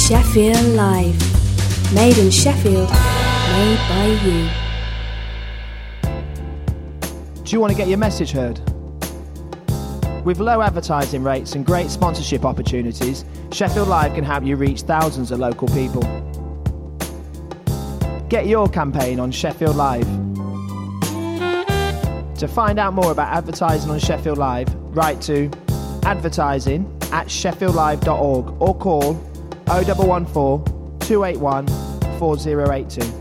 Sheffield Live. Made in Sheffield, made by you. Do you want to get your message heard? With low advertising rates and great sponsorship opportunities, Sheffield Live can help you reach thousands of local people. Get your campaign on Sheffield Live. To find out more about advertising on Sheffield Live, write to advertising at sheffieldlive.org or call 0114 281 4082.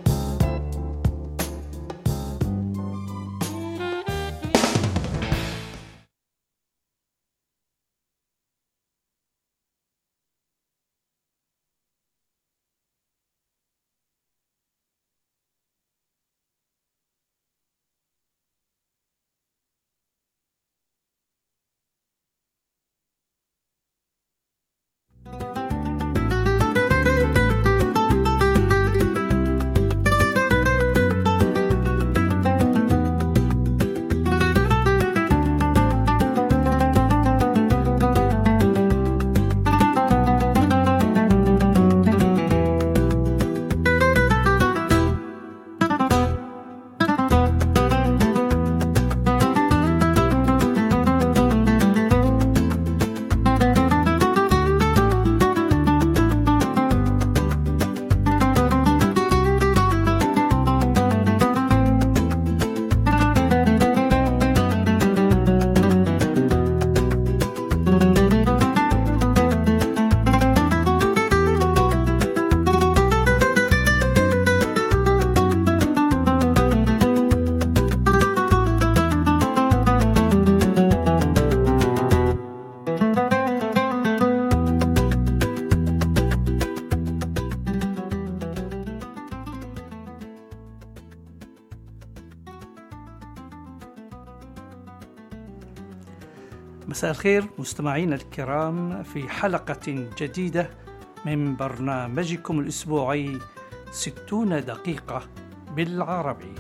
مساء الخير مستمعينا الكرام في حلقة جديدة من برنامجكم الأسبوعي ستون دقيقة بالعربي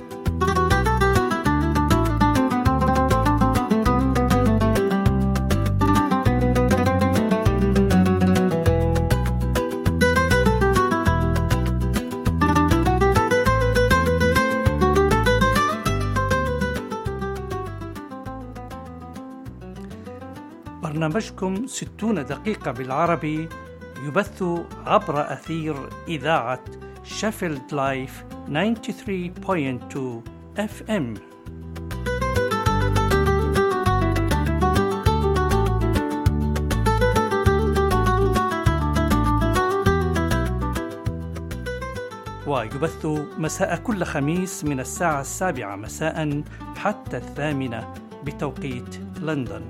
برنامجكم ستون دقيقة بالعربي يبث عبر أثير إذاعة شيفيلد لايف 93.2 اف ام ويبث مساء كل خميس من الساعة السابعة مساء حتى الثامنة بتوقيت لندن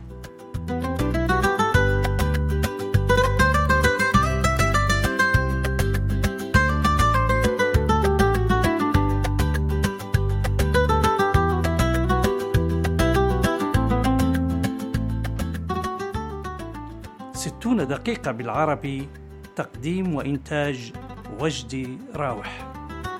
ستون دقيقة بالعربي تقديم وإنتاج وجدي راوح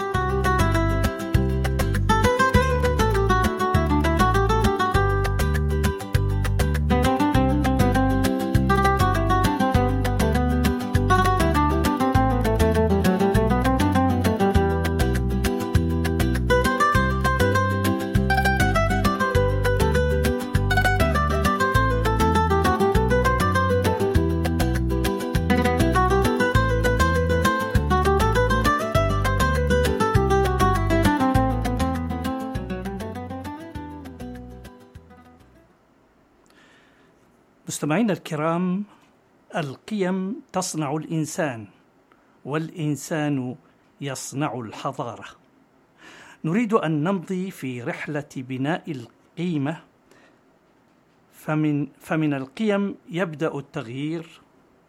مستمعينا الكرام القيم تصنع الانسان والانسان يصنع الحضاره نريد ان نمضي في رحله بناء القيمه فمن فمن القيم يبدا التغيير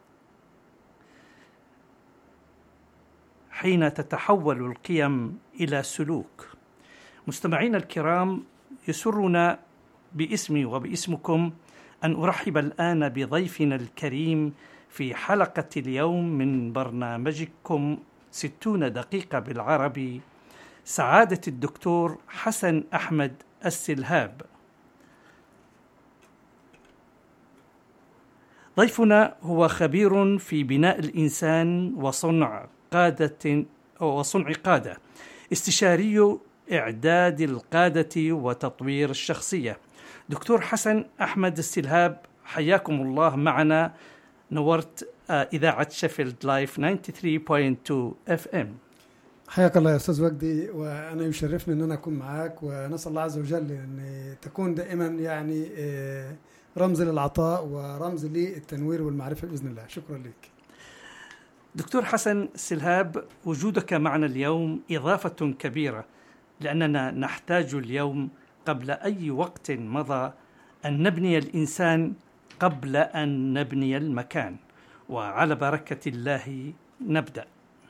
حين تتحول القيم الى سلوك مستمعينا الكرام يسرنا باسمي وباسمكم أن أرحب الآن بضيفنا الكريم في حلقة اليوم من برنامجكم ستون دقيقة بالعربي سعادة الدكتور حسن أحمد السلهاب ضيفنا هو خبير في بناء الإنسان وصنع قادة وصنع قادة استشاري إعداد القادة وتطوير الشخصية دكتور حسن أحمد السلهاب حياكم الله معنا نورت آه، إذاعة شيفيلد لايف 93.2 اف ام حياك الله يا استاذ وجدي وانا يشرفني ان انا اكون معاك ونسال الله عز وجل ان تكون دائما يعني آه، رمز للعطاء ورمز للتنوير والمعرفه باذن الله شكرا لك دكتور حسن سلهاب وجودك معنا اليوم إضافة كبيرة لأننا نحتاج اليوم قبل أي وقت مضى أن نبني الإنسان قبل أن نبني المكان وعلى بركة الله نبدأ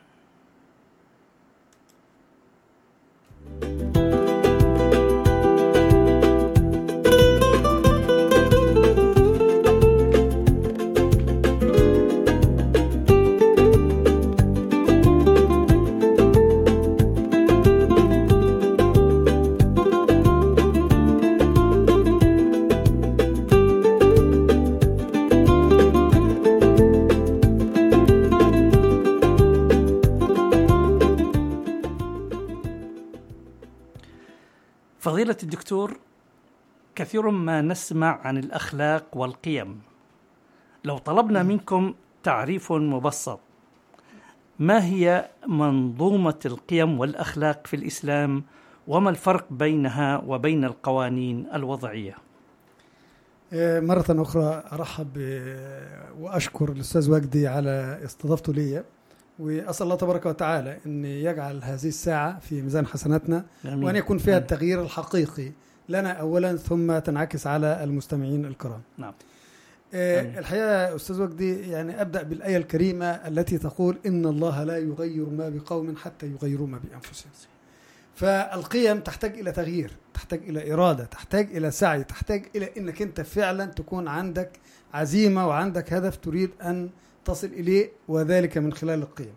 فضيلة الدكتور كثير ما نسمع عن الأخلاق والقيم لو طلبنا منكم تعريف مبسط ما هي منظومة القيم والأخلاق في الإسلام وما الفرق بينها وبين القوانين الوضعية آه، مرة أخرى أرحب ب- وأشكر الأستاذ وجدي على استضافته لي وأسأل الله تبارك وتعالى أن يجعل هذه الساعة في ميزان حسناتنا آمين. وأن يكون فيها آمين. التغيير الحقيقي لنا أولا ثم تنعكس على المستمعين الكرام نعم آه، آمين. الحقيقة يا أستاذ وجدي يعني أبدأ بالآية الكريمة التي تقول إن الله لا يغير ما بقوم حتى يغيروا ما بأنفسهم فالقيم تحتاج إلى تغيير تحتاج إلى إرادة تحتاج إلى سعي تحتاج إلى أنك أنت فعلا تكون عندك عزيمة وعندك هدف تريد أن تصل إليه وذلك من خلال القيم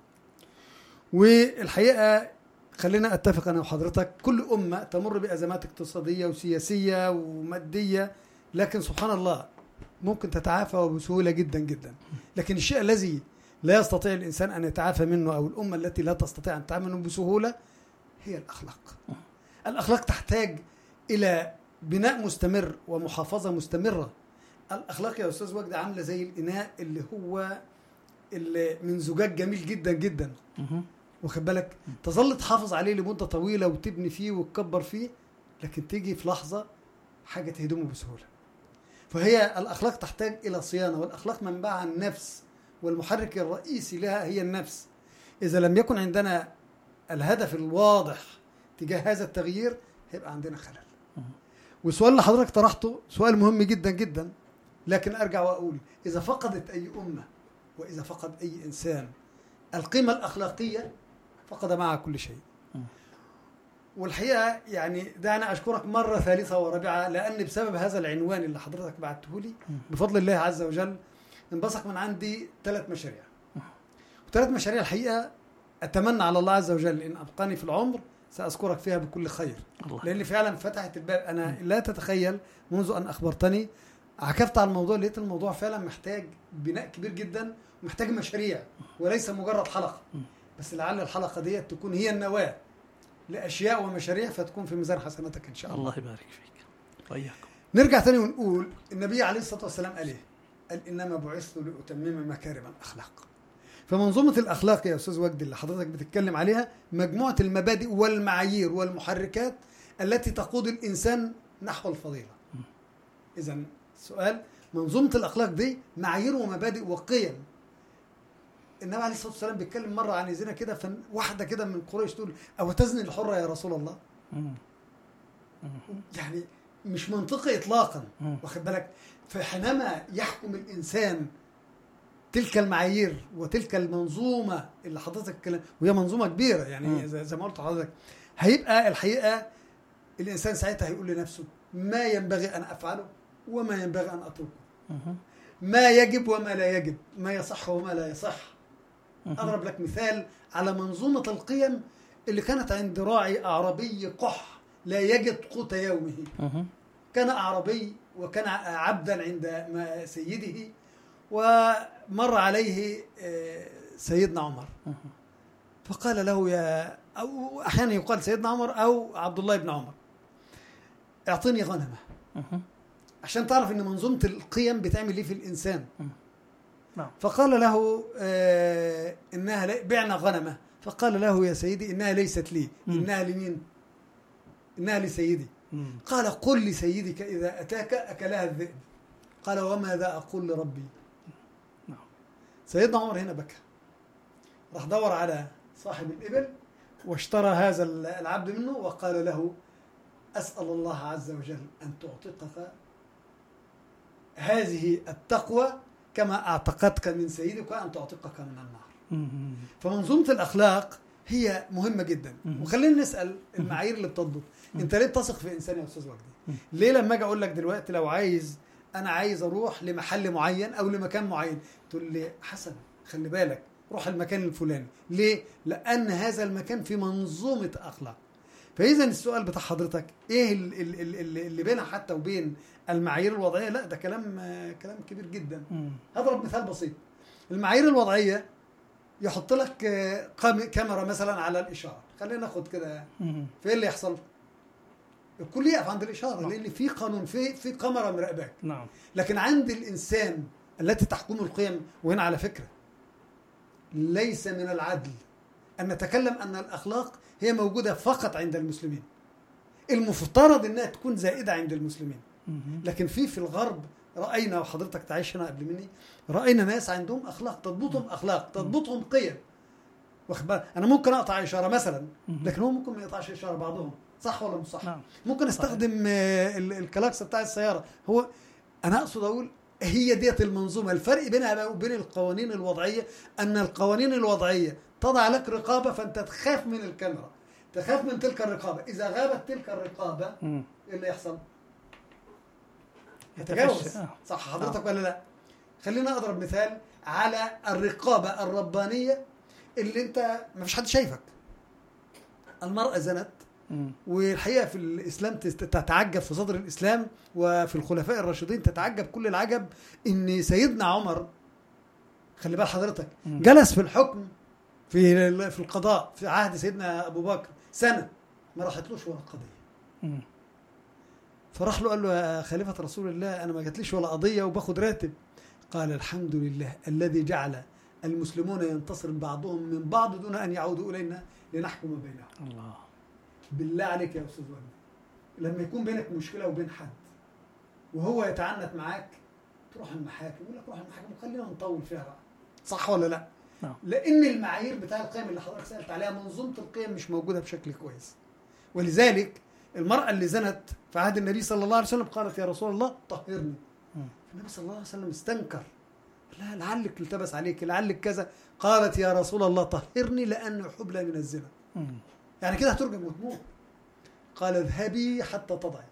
والحقيقة خلينا أتفق أنا وحضرتك كل أمة تمر بأزمات اقتصادية وسياسية ومادية لكن سبحان الله ممكن تتعافى بسهولة جدا جدا لكن الشيء الذي لا يستطيع الإنسان أن يتعافى منه أو الأمة التي لا تستطيع أن تتعافى منه بسهولة هي الأخلاق الأخلاق تحتاج إلى بناء مستمر ومحافظة مستمرة الأخلاق يا أستاذ وجدي عاملة زي الإناء اللي هو اللي من زجاج جميل جدا جدا مهم. واخد بالك تظل تحافظ عليه لمدة طويلة وتبني فيه وتكبر فيه لكن تيجي في لحظة حاجة تهدمه بسهولة فهي الأخلاق تحتاج إلى صيانة والأخلاق منبعها النفس والمحرك الرئيسي لها هي النفس إذا لم يكن عندنا الهدف الواضح تجاه هذا التغيير هيبقى عندنا خلل والسؤال اللي حضرتك طرحته سؤال مهم جدا جدا لكن أرجع وأقول إذا فقدت أي أمة وإذا فقد أي إنسان القيمة الأخلاقية فقد معها كل شيء والحقيقة يعني دعني أشكرك مرة ثالثة ورابعة لأن بسبب هذا العنوان اللي حضرتك بعته لي بفضل الله عز وجل انبثق من عندي ثلاث مشاريع وثلاث مشاريع الحقيقة أتمنى على الله عز وجل إن أبقاني في العمر سأذكرك فيها بكل خير الله لأن فعلا فتحت الباب أنا لا تتخيل منذ أن أخبرتني عكفت على الموضوع لقيت الموضوع فعلا محتاج بناء كبير جدا ومحتاج مشاريع وليس مجرد حلقة بس لعل الحلقة دي تكون هي النواة لأشياء ومشاريع فتكون في ميزان حسناتك إن شاء الله الله يبارك فيك وإياكم نرجع تاني ونقول النبي عليه الصلاة والسلام قال إيه؟ قال إنما بعثت لأتمم مكارم الأخلاق فمنظومة الأخلاق يا أستاذ وجدي اللي حضرتك بتتكلم عليها مجموعة المبادئ والمعايير والمحركات التي تقود الإنسان نحو الفضيلة إذا السؤال منظومة الأخلاق دي معايير ومبادئ وقيم النبي عليه الصلاة والسلام بيتكلم مرة عن زنا كده فواحدة كده من قريش تقول أو تزني الحرة يا رسول الله مم. يعني مش منطقي اطلاقا مم. واخد بالك فحينما يحكم الانسان تلك المعايير وتلك المنظومه اللي حضرتك اتكلم وهي منظومه كبيره يعني مم. زي زي ما قلت لحضرتك هيبقى الحقيقه الانسان ساعتها هيقول لنفسه ما ينبغي ان افعله وما ينبغي ان اتركه مهم. ما يجب وما لا يجب ما يصح وما لا يصح اضرب لك مثال على منظومه القيم اللي كانت عند راعي اعرابي قح لا يجد قوت يومه مهم. كان أعربي وكان عبدا عند ما- سيده ومر عليه آه، سيدنا عمر مهم. فقال له يا أو أحيانا يقال سيدنا عمر أو عبد الله بن عمر اعطني غنمة مهم. عشان تعرف ان منظومة القيم بتعمل ايه في الانسان نعم. فقال له آه انها لي- بعنا غنمة فقال له يا سيدي انها ليست لي مم. انها لمين انها لسيدي مم. قال قل لسيدك اذا اتاك اكلها الذئب قال وماذا اقول لربي نعم. سيدنا عمر هنا بكى راح دور على صاحب الابل واشترى هذا العبد منه وقال له اسال الله عز وجل ان تعتقك هذه التقوى كما اعتقدك من سيدك وان تعتقك من النار مهم. فمنظومه الاخلاق هي مهمه جدا مم. وخلينا نسال المعايير اللي بتضبط انت ليه بتثق في انسان يا استاذ وجدي ليه لما اجي اقول لك دلوقتي لو عايز انا عايز اروح لمحل معين او لمكان معين تقول لي حسن خلي بالك روح المكان الفلاني ليه لان هذا المكان في منظومه اخلاق فاذا السؤال بتاع حضرتك ايه ال- ال- ال- ال- اللي بينها حتى وبين المعايير الوضعيه لا ده كلام آه، كلام كبير جدا مم. هضرب مثال بسيط المعايير الوضعيه يحط لك آه، قام- كاميرا مثلا على الاشاره خلينا ناخد كده مم. فايه اللي يحصل؟ الكل يقف عند الاشاره لان في قانون في في كاميرا مراقباك نعم لكن عند الانسان التي تحكم القيم وهنا على فكره ليس من العدل ان نتكلم ان الاخلاق هي موجوده فقط عند المسلمين المفترض انها تكون زائده عند المسلمين مهم. لكن في في الغرب راينا وحضرتك تعيش هنا قبل مني راينا ناس عندهم اخلاق تضبطهم اخلاق تضبطهم قيم واخد بالك؟ انا ممكن اقطع اشاره مثلا لكن هو ممكن ما يقطعش اشاره بعضهم صح ولا مش صح نعم ممكن استخدم آه، ال- الكلاكس بتاع السياره هو انا اقصد اقول هي ديت المنظومه الفرق بينها بقى وبين القوانين الوضعيه ان القوانين الوضعيه تضع لك رقابه فانت تخاف من الكاميرا تخاف من تلك الرقابه اذا غابت تلك الرقابه مم. ايه اللي يحصل يتفشى. يتجاوز آه. صح حضرتك ولا لا خلينا اضرب مثال على الرقابه الربانيه اللي انت ما فيش حد شايفك المراه زنت مم. والحقيقه في الاسلام تست- تتعجب في صدر الاسلام وفي الخلفاء الراشدين تتعجب كل العجب ان سيدنا عمر خلي بال حضرتك مم. جلس في الحكم في ال- في القضاء في عهد سيدنا ابو بكر سنه ما راحتلوش ولا قضيه مم. فراح له قال له يا خليفه رسول الله انا ما جاتليش ولا قضيه وباخد راتب قال الحمد لله الذي جعل المسلمون ينتصر بعضهم من بعض دون ان يعودوا الينا لنحكم بينهم الله بالله عليك يا استاذ وهبي لما يكون بينك مشكله وبين حد وهو يتعنت معاك تروح المحاكم يقول لك روح المحاكم وخلينا نطول فيها بقى صح ولا لا؟ نعم. لان المعايير بتاع القيم اللي حضرتك سالت عليها منظومه القيم مش موجوده بشكل كويس ولذلك المراه اللي زنت في عهد النبي صلى الله عليه وسلم قالت يا رسول الله طهرني مم. النبي صلى الله عليه وسلم استنكر لا لعلك التبس عليك لعلك كذا قالت يا رسول الله طهرني لأن حبلى من الزنا مم. يعني كده هترجم وتموت قال اذهبي حتى تضعي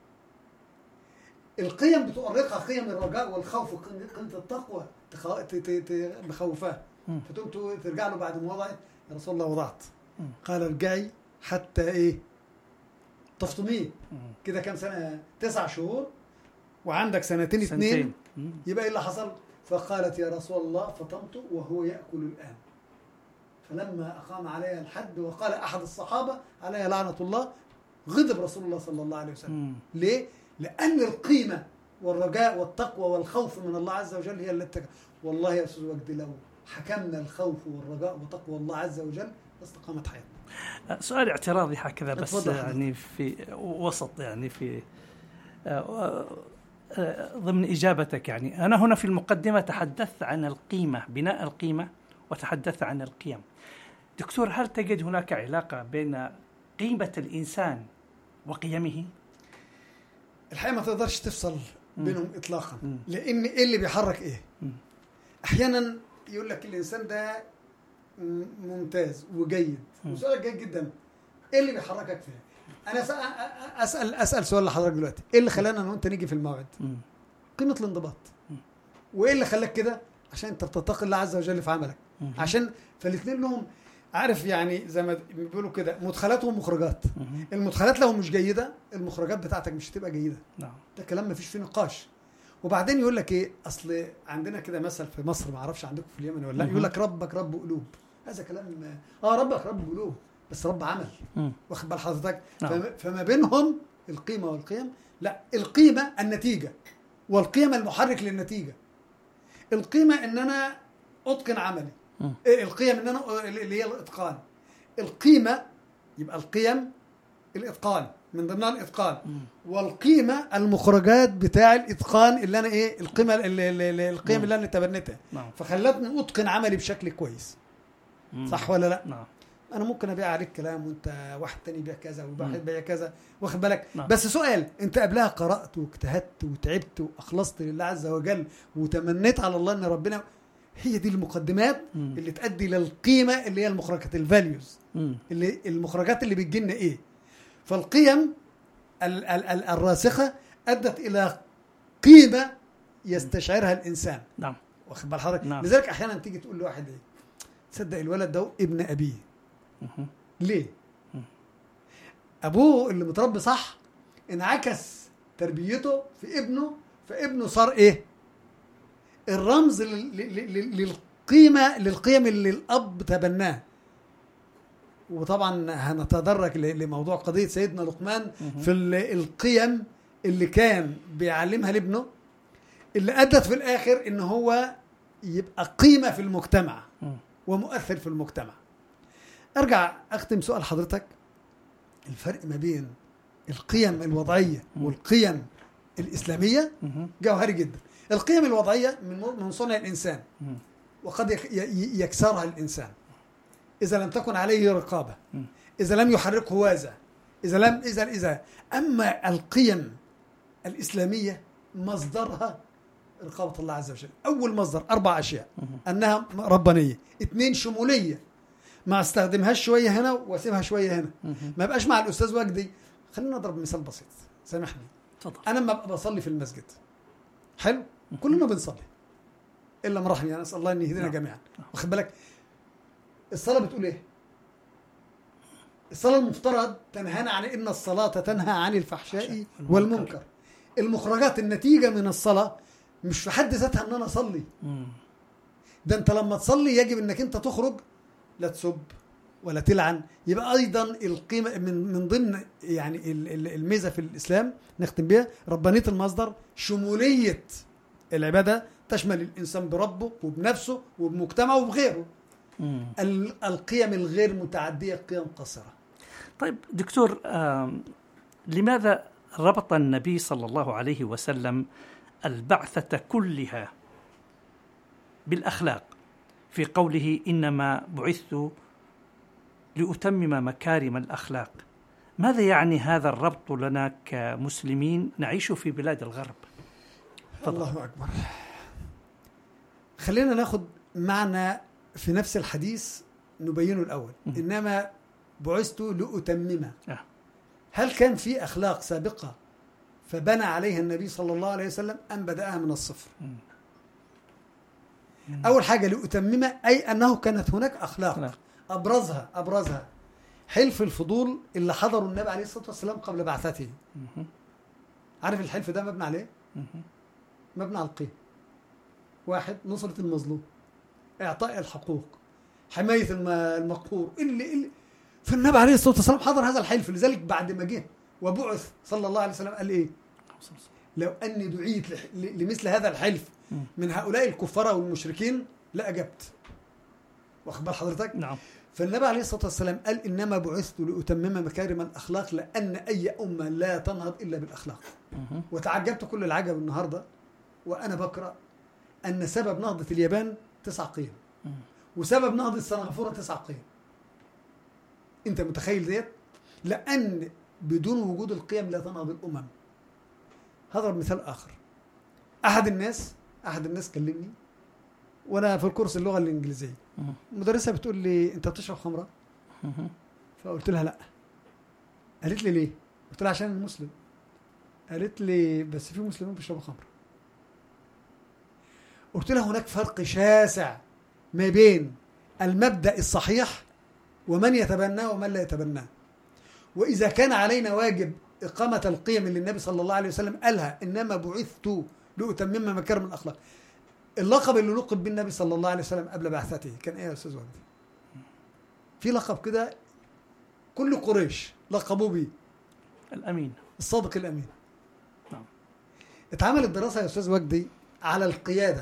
القيم بتؤرقها قيم الرجاء والخوف قيمة التقوى تخ- ت- ت- ت- مخوفاه مم. فتقوم ت- ترجع له بعد ما وضعت يا رسول الله وضعت مم. قال ارجعي حتى ايه تفطميه مم. كده كام سنه تسع شهور وعندك سنتين اثنين سنتين مم. يبقى ايه اللي حصل؟ فقالت يا رسول الله فطمت وهو ياكل الان. فلما اقام عليها الحد وقال احد الصحابه عليها لعنه الله غضب رسول الله صلى الله عليه وسلم. مم. ليه؟ لان القيمه والرجاء والتقوى والخوف من الله عز وجل هي التي والله يا استاذ وجدي لو حكمنا الخوف والرجاء وتقوى الله عز وجل لاستقامت حياتنا. سؤال اعتراضي هكذا بس اتفضل حضرتك. يعني في وسط يعني في آه، آه، ضمن اجابتك يعني انا هنا في المقدمه تحدثت عن القيمه بناء القيمه وتحدثت عن القيم دكتور هل تجد هناك علاقه بين قيمه الانسان وقيمه الحقيقه ما تقدرش تفصل مم. بينهم اطلاقا مم. لان ايه اللي بيحرك ايه مم. احيانا يقول لك الانسان ده م- ممتاز وجيد مم. وسؤالك جيد جدا ايه اللي بيحركك فيه انا أسأل, اسال اسال سؤال لحضرتك دلوقتي ايه اللي خلانا انا وانت نيجي في الموعد مم. قيمه الانضباط مم. وايه اللي خلاك كده عشان انت بتتقي الله عز وجل في عملك مم. عشان فالاثنين لهم عارف يعني زي ما بيقولوا كده مدخلات ومخرجات مم. المدخلات لو مش جيده المخرجات بتاعتك مش هتبقى جيده نعم ده كلام ما فيش فيه نقاش وبعدين يقول لك ايه اصل عندنا كده مثل في مصر ما اعرفش عندكم في اليمن ولا لا مهم. يقول لك ربك رب قلوب هذا كلام اه ربك رب قلوب بس رب عمل مم. واخد بال حضرتك نعم. فما- فما بينهم القيمه والقيم لا القيمه النتيجه والقيمه المحرك للنتيجه القيمه ان انا اتقن عملي مم. إيه القيم ان انا اللي هي الاتقان القيمه يبقى القيم الاتقان من ضمنها الاتقان والقيمه المخرجات بتاع الاتقان اللي انا ايه القيمه اللي اللي القيم مم. اللي انا تبنيتها نعم فخلتني اتقن عملي بشكل كويس مم. صح ولا لا نعم انا ممكن ابيع عليك كلام وانت واحد تاني يبيع كذا مم. وواحد يبيع كذا واخد بالك نعم. بس سؤال انت قبلها قرات واجتهدت وتعبت واخلصت لله عز وجل وتمنيت على الله ان ربنا هي دي المقدمات مم. اللي تؤدي للقيمه اللي هي المخرجات الفاليوز مم. اللي المخرجات اللي بتجي لنا ايه فالقيم ال ال ال الراسخه ادت الى قيمه يستشعرها الانسان نعم واخد بال حضرتك نعم. لذلك احيانا تيجي تقول لواحد ايه تصدق الولد ده ابن ابيه مهم. ليه مم. ابوه اللي متربي صح انعكس تربيته في ابنه فابنه صار ايه الرمز لل- لل- لل- للقيمه للقيم اللي الاب تبناه وطبعا هنتدرج ل- لموضوع قضيه سيدنا لقمان مهم. في ال- القيم اللي كان بيعلمها لابنه اللي ادت في الاخر ان هو يبقى قيمه في المجتمع مم. ومؤثر في المجتمع ارجع اختم سؤال حضرتك الفرق ما بين القيم الوضعيه مم. والقيم الاسلاميه مهم. جوهري جدا القيم الوضعيه من من صنع الانسان مم. وقد يك- ي- يكسرها الانسان اذا لم تكن عليه رقابه مم. اذا لم يحركه وازع اذا لم اذا اذا اما القيم الاسلاميه مصدرها رقابه الله عز وجل اول مصدر اربع اشياء مهم. انها ربانيه اثنين شموليه ما استخدمهاش شويه هنا واسيبها شويه هنا مهم. ما بقاش مع الاستاذ وجدي خلينا نضرب مثال بسيط سامحني تفضل انا لما ابقى بصلي في المسجد حلو كلنا بنصلي الا من رحم يعني اسال الله ان يهدينا نعم. جميعا واخد بالك الصلاه بتقول ايه الصلاه المفترض تنهانا عن ان الصلاه تنهى عن الفحشاء والمنكر. والمنكر المخرجات النتيجه من الصلاه مش في حد ذاتها ان انا اصلي مم. ده انت لما تصلي يجب انك انت تخرج لا تسب ولا تلعن يبقى ايضا القيمه من من ضمن يعني ال- ال- الميزه في الاسلام نختم بها ربانيه المصدر شموليه العباده تشمل الانسان بربه وبنفسه وبمجتمعه وبغيره مم. ال- القيم الغير متعديه قيم قاصره طيب دكتور آم، لماذا ربط النبي صلى الله عليه وسلم البعثة كلها بالأخلاق في قوله إنما بعثت لأتمم مكارم الأخلاق ماذا يعني هذا الربط لنا كمسلمين نعيش في بلاد الغرب تفضل. الله اكبر خلينا ناخد معنى في نفس الحديث نبينه الاول مم. انما بعثت لاتممه آه. هل كان في اخلاق سابقه فبنى عليها النبي صلى الله عليه وسلم ام بداها من الصفر مم. اول حاجه لاتممه اي انه كانت هناك اخلاق أخلاق. ابرزها ابرزها حلف الفضول اللي حضره النبي عليه الصلاه والسلام قبل بعثته مهم. عارف الحلف ده مبني عليه مهم. مبني على القيم واحد نصرة المظلوم إعطاء الحقوق حماية الم- المقهور اللي, اللي فالنبي عليه الصلاة والسلام حضر هذا الحلف لذلك بعد ما جه وبعث صلى الله عليه وسلم قال إيه لو أني دعيت لح- ل- لمثل هذا الحلف مم. من هؤلاء الكفار والمشركين لأجبت واخد بال حضرتك نعم فالنبي عليه الصلاة والسلام قال إنما بعثت لأتمم مكارم الأخلاق لأن أي أمة لا تنهض إلا بالأخلاق مهم. وتعجبت كل العجب النهارده وانا بقرا ان سبب نهضه اليابان تسع قيم مم. وسبب نهضه سنغافوره تسع قيم انت متخيل ديت لان بدون وجود القيم لا تنهض الامم هضرب مثال اخر احد الناس احد الناس كلمني وانا في الكورس اللغه الانجليزيه مم. المدرسه بتقول لي انت بتشرب خمره مهم. فقلت لها لا قالت لي ليه قلت لها عشان مسلم قالت لي بس في مسلمين بيشربوا خمر قلت لها هناك فرق شاسع ما بين المبدا الصحيح ومن يتبناه ومن لا يتبناه واذا كان علينا واجب اقامه القيم اللي النبي صلى الله عليه وسلم قالها انما بعثت لأتمم مكارم الأخلاق اللقب اللي لقب به النبي صلى الله عليه وسلم قبل بعثته كان ايه يا استاذ وجدي؟ في لقب كده كل قريش لقبوه بيه الأمين الصادق الامين نعم. اتعملت دراسه يا استاذ وجدي على القياده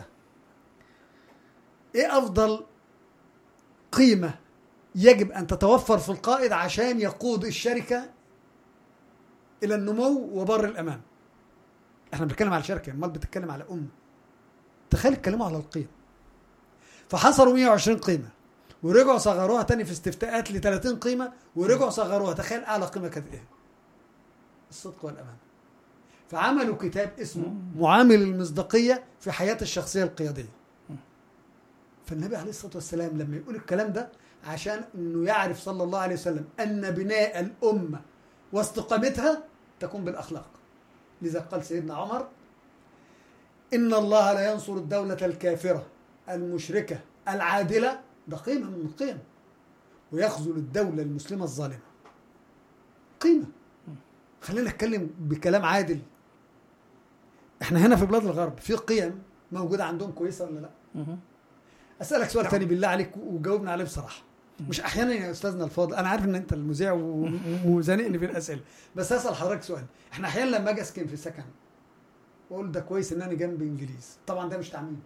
ايه افضل قيمه يجب ان تتوفر في القائد عشان يقود الشركه الى النمو وبر الامان احنا بنتكلم على شركه امال بتتكلم على امه تخيل اتكلموا على القيم فحصروا 120 قيمه ورجعوا صغروها تاني في استفتاءات ل 30 قيمه ورجعوا صغروها تخيل اعلى قيمه كانت ايه الصدق والأمان فعملوا كتاب اسمه معامل المصداقية في حياة الشخصية القيادية فالنبي عليه الصلاة والسلام لما يقول الكلام ده عشان انه يعرف صلى الله عليه وسلم ان بناء الامة واستقامتها تكون بالاخلاق لذا قال سيدنا عمر ان الله لا ينصر الدولة الكافرة المشركة العادلة ده قيمة من القيم ويخذل الدولة المسلمة الظالمة قيمة خلينا نتكلم بكلام عادل احنا هنا في بلاد الغرب في قيم موجوده عندهم كويسه ولا لا مهم. اسالك سؤال تاني بالله عليك وجاوبنا عليه بصراحه مش احيانا يا استاذنا الفاضل انا عارف ان انت المذيع و- وزنقني في الاسئله بس اسال حضرتك سؤال احنا احيانا لما اجي اسكن في سكن واقول ده كويس ان انا جنب انجليز طبعا ده مش تعميم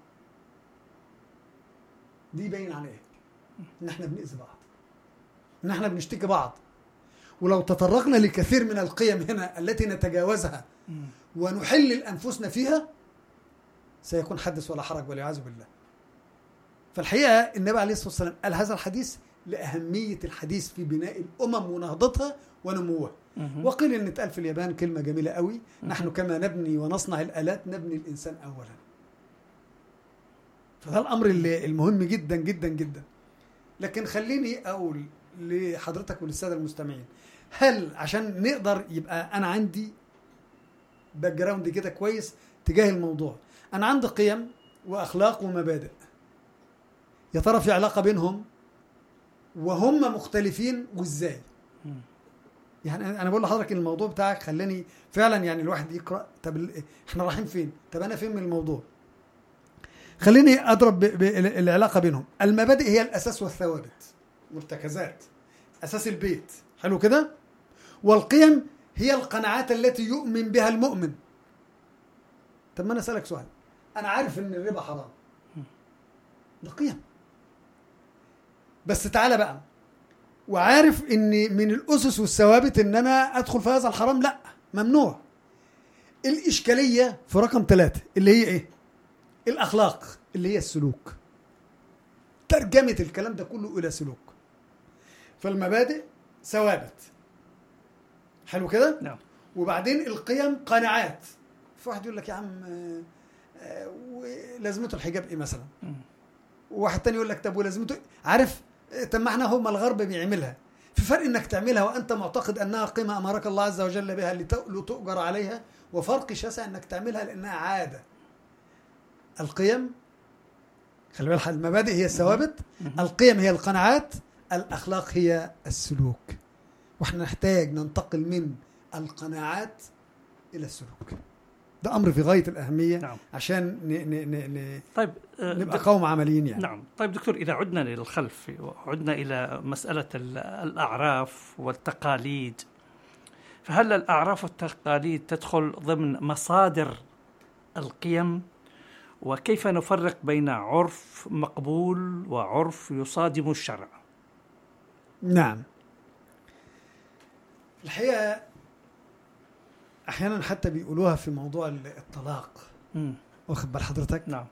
دي باين على ايه ان احنا بنأذي بعض ان احنا بنشتكي بعض ولو تطرقنا لكثير من القيم هنا التي نتجاوزها ونحلل انفسنا فيها سيكون حدث ولا حرج والعياذ بالله. فالحقيقه النبي عليه الصلاه والسلام قال هذا الحديث لاهميه الحديث في بناء الامم ونهضتها ونموها. مهم. وقيل ان اتقال في اليابان كلمه جميله قوي نحن كما نبني ونصنع الالات نبني الانسان اولا. فده الامر اللي المهم جدا جدا جدا. لكن خليني اقول لحضرتك وللساده المستمعين هل عشان نقدر يبقى انا عندي باك جراوند كده كويس تجاه الموضوع انا عندي قيم واخلاق ومبادئ يا ترى في علاقه بينهم وهم مختلفين وازاي يعني انا بقول لحضرتك إن الموضوع بتاعك خلاني فعلا يعني الواحد يقرا طب ال- احنا رايحين فين طب انا فين من الموضوع خليني اضرب ب- ب- العلاقه بينهم المبادئ هي الاساس والثوابت مرتكزات اساس البيت حلو كده والقيم هي القناعات التي يؤمن بها المؤمن طب ما انا اسالك سؤال انا عارف ان الربا حرام ده قيم بس تعالى بقى وعارف ان من الاسس والثوابت ان انا ادخل في هذا الحرام لا ممنوع الاشكاليه في رقم ثلاثة اللي هي ايه الاخلاق اللي هي السلوك ترجمه الكلام ده كله الى سلوك فالمبادئ ثوابت حلو كده نعم وبعدين القيم قناعات في واحد يقول لك يا عم آه، آه، ولازمته الحجاب ايه مثلا وواحد تاني يقول لك طب ولازمته إيه؟ عارف آه، طب ما احنا هم الغرب بيعملها في فرق انك تعملها وانت معتقد انها قيمه امرك الله عز وجل بها لت- لتؤجر عليها وفرق شاسع انك تعملها لانها عاده القيم خلي بالك المبادئ هي الثوابت القيم هي القناعات الاخلاق هي السلوك واحنا نحتاج ننتقل من القناعات الى السلوك ده امر في غايه الاهميه نعم. عشان ن ن ن ن طيب آه، نبقى دك- قوم عمليين يعني نعم طيب دكتور إذا عدنا للخلف وعدنا إلى مسألة ال- الأعراف والتقاليد فهل الأعراف والتقاليد تدخل ضمن مصادر القيم وكيف نفرق بين عرف مقبول وعرف يصادم الشرع نعم الحقيقه احيانا حتى بيقولوها في موضوع الطلاق مم. واخد بال حضرتك نعم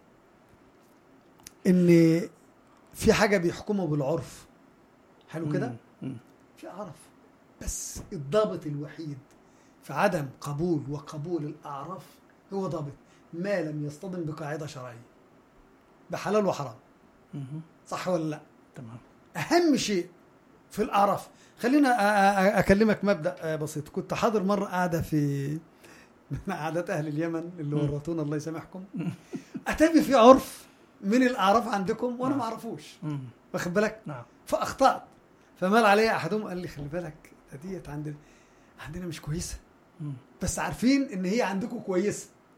ان في حاجه بيحكموا بالعرف حلو كده مم. مم. في عرف بس الضابط الوحيد في عدم قبول وقبول الأعراف هو ضابط ما لم يصطدم بقاعدة شرعية بحلال وحرام مم. صح ولا لا تمام أهم شيء في الأعراف خلينا أ- أ- أكلمك مبدأ آه، بسيط كنت حاضر مرة قاعدة في من عادات أهل اليمن اللي مم. ورطونا الله يسامحكم أتابي في عرف من الأعراف عندكم وأنا نعم. ما أعرفوش مم. واخد بالك نعم فاخطات فمال علي احدهم قال لي خلي بالك ده ديت عندنا عندنا مش كويسه مم. بس عارفين ان هي عندكم كويسه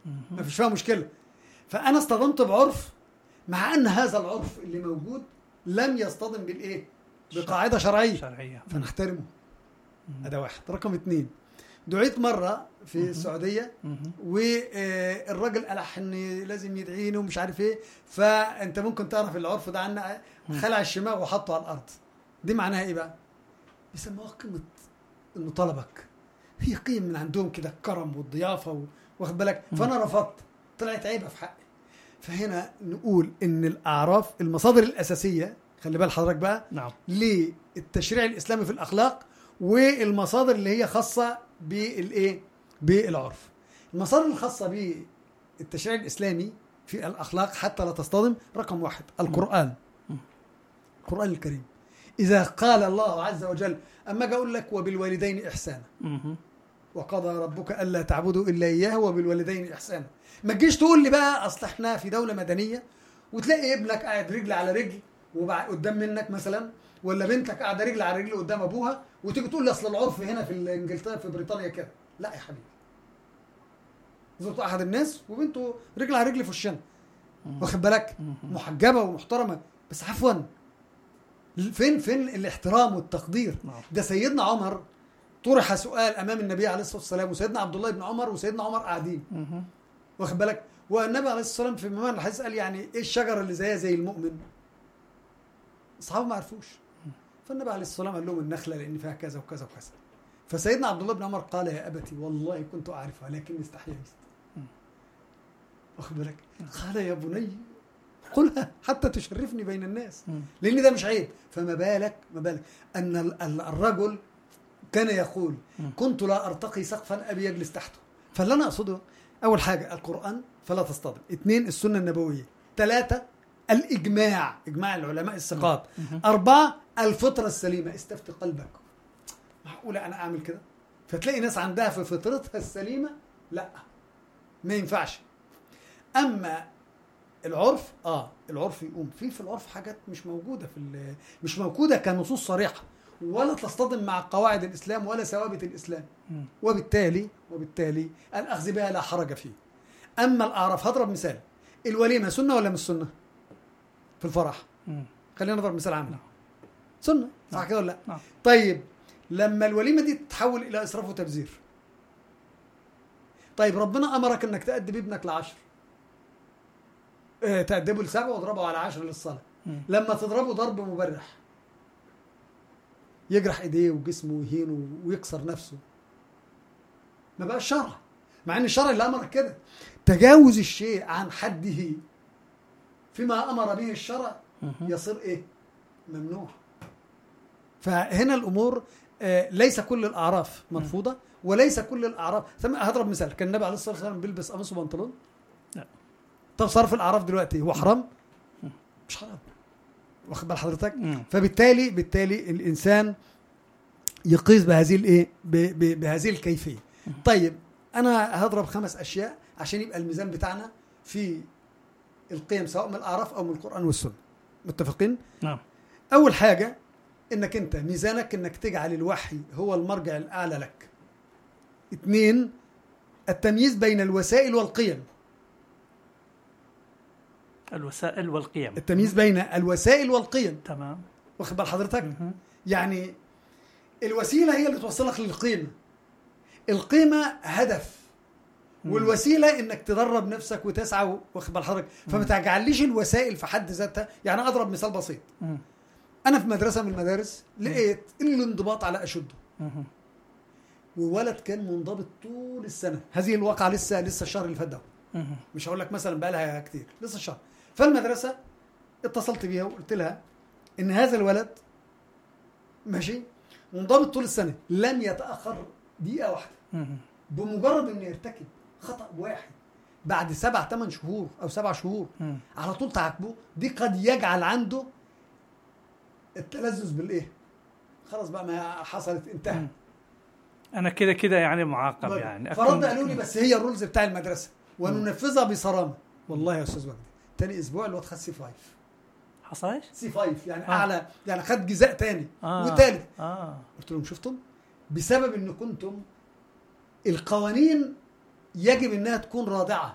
ما فيش فيها مشكله فانا اصطدمت بعرف مع ان هذا العرف اللي موجود لم يصطدم بالايه بقاعده شرعيه شرعيه فنحترمه هذا واحد رقم اثنين دعيت مره في السعوديه مهم. والراجل ألح ان لازم يدعيني ومش عارف ايه فانت ممكن تعرف العرف ده عنا خلع الشماغ وحطه على الارض دي معناها ايه بقى؟ بيسموها قيمه انه طلبك هي قيم من عندهم كده الكرم والضيافه و- واخد بالك فانا رفضت طلعت عيبه في حقي فهنا نقول ان الاعراف المصادر الاساسيه خلي بال حضرتك بقى نعم للتشريع الاسلامي في الاخلاق والمصادر اللي هي خاصه بالايه بالعرف المصادر الخاصه بالتشريع الاسلامي في الاخلاق حتى لا تصطدم رقم واحد القران القران الكريم اذا قال الله عز وجل اما اجي اقول لك وبالوالدين احسانا مهم. وقضى ربك الا تعبدوا الا اياه وبالوالدين احسانا ما تجيش تقول لي بقى اصل احنا في دوله مدنيه وتلاقي ابنك قاعد رجل على رجل وبع- قدام منك مثلا ولا بنتك قاعده رجل على رجل قدام ابوها وتيجي تقول لي اصل العرف هنا في انجلترا في بريطانيا كده لا يا حبيبي زرت احد الناس وبنته رجل على رجل في وشنا واخد بالك محجبه ومحترمه بس عفوا فين فين الاحترام والتقدير نعم. ده سيدنا عمر طرح سؤال امام النبي عليه الصلاه والسلام وسيدنا عبد الله بن عمر وسيدنا عمر قاعدين مهم. واخد بالك والنبي عليه الصلاه والسلام في ممان الحديث قال يعني ايه الشجره اللي زيها زي المؤمن اصحابه ما عرفوش فالنبي عليه الصلاه والسلام قال لهم النخله لان فيها كذا وكذا وكذا فسيدنا عبد الله بن عمر قال يا ابتي والله كنت اعرفها لكني استحييت واخد بالك قال يا بني قلها حتى تشرفني بين الناس مم. لان ده مش عيب فما بالك ما بالك ان ال- ال- الرجل كان يقول كنت لا ارتقي سقفا ابي يجلس تحته فاللي انا اقصده اول حاجه القران فلا تصطدم اثنين السنه النبويه ثلاثه الاجماع اجماع العلماء الثقات اربعه الفطره السليمه استفتي قلبك معقوله انا اعمل كده فتلاقي ناس عندها في فطرتها السليمه لا ما ينفعش اما العرف اه العرف يقوم في في العرف حاجات مش موجوده في ال- مش موجوده كنصوص صريحه ولا تصطدم مع قواعد الاسلام ولا ثوابت الاسلام مم. وبالتالي وبالتالي الاخذ بها لا حرج فيه اما الاعراف هضرب مثال الوليمه سنه ولا مش سنه في الفرح مم. خلينا نضرب مثال عام نعم. سنه صح كده ولا لا نعم. طيب لما الوليمه دي تتحول الى اسراف وتبذير طيب ربنا امرك انك تأدب ابنك لعشر اه تأدبه لسبع واضربه على عشر للصلاه مم. لما تضربه ضرب مبرح يجرح ايديه وجسمه ويهينه ويكسر نفسه ما بقى شرع مع ان الشرع اللي امرك كده تجاوز الشيء عن حده فيما امر به الشرع مهم. يصير ايه ممنوع فهنا الامور آه، ليس كل الاعراف مرفوضه وليس كل الاعراف ثم هضرب مثال كان النبي عليه الصلاه والسلام بيلبس قميص وبنطلون لا. طب صرف الاعراف دلوقتي هو حرام مش حرام واخد بال حضرتك مم. فبالتالي بالتالي الانسان يقيس بهذه الايه ب- ب- بهذه الكيفيه طيب انا هضرب خمس اشياء عشان يبقى الميزان بتاعنا في القيم سواء من الاعراف او من القران والسنه متفقين نعم اول حاجه انك انت ميزانك انك تجعل الوحي هو المرجع الاعلى لك اثنين التمييز بين الوسائل والقيم الوسائل والقيم التمييز بين الوسائل والقيم تمام واخد بال حضرتك مهم. يعني الوسيله هي اللي توصلك للقيمه القيمه هدف والوسيله انك تدرب نفسك وتسعى واخد بال حضرتك فما تجعليش الوسائل في حد ذاتها يعني اضرب مثال بسيط مم. انا في مدرسه من المدارس لقيت الانضباط على اشده مهم. وولد كان منضبط طول السنه هذه الواقعه لسه لسه الشهر اللي فات ده مهم. مش هقول لك مثلا بقى لها كتير لسه الشهر فالمدرسه اتصلت بيها وقلت لها ان هذا الولد ماشي منضبط طول السنه لم يتاخر دقيقه واحده مهم. بمجرد انه يرتكب خطا واحد بعد سبع ثمان شهور او سبع شهور مم. على طول تعاقبه دي قد يجعل عنده التلذذ بالايه خلاص بقى ما حصلت انتهى مم. انا كده كده يعني معاقب يعني فرد قالوا لي بس هي الرولز بتاع المدرسه وننفذها بصرامه والله يا استاذ وجدي تاني اسبوع الواد خد سي 5 حصل ايش؟ سي 5 يعني آه. اعلى يعني خد جزاء تاني آه. وتالت اه قلت لهم شفتم بسبب ان كنتم القوانين يجب انها تكون رادعه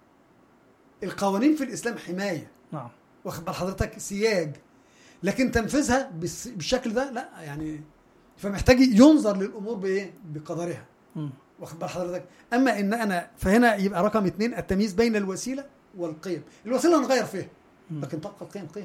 القوانين في الاسلام حمايه نعم واخد بال حضرتك سياج لكن تنفيذها بالس- بالشكل ده لا يعني فمحتاج ينظر للامور بايه بقدرها مم. واخد بال حضرتك اما ان انا فهنا يبقى رقم اثنين التمييز بين الوسيله والقيم الوسيله نغير فيها لكن تبقى القيم قيم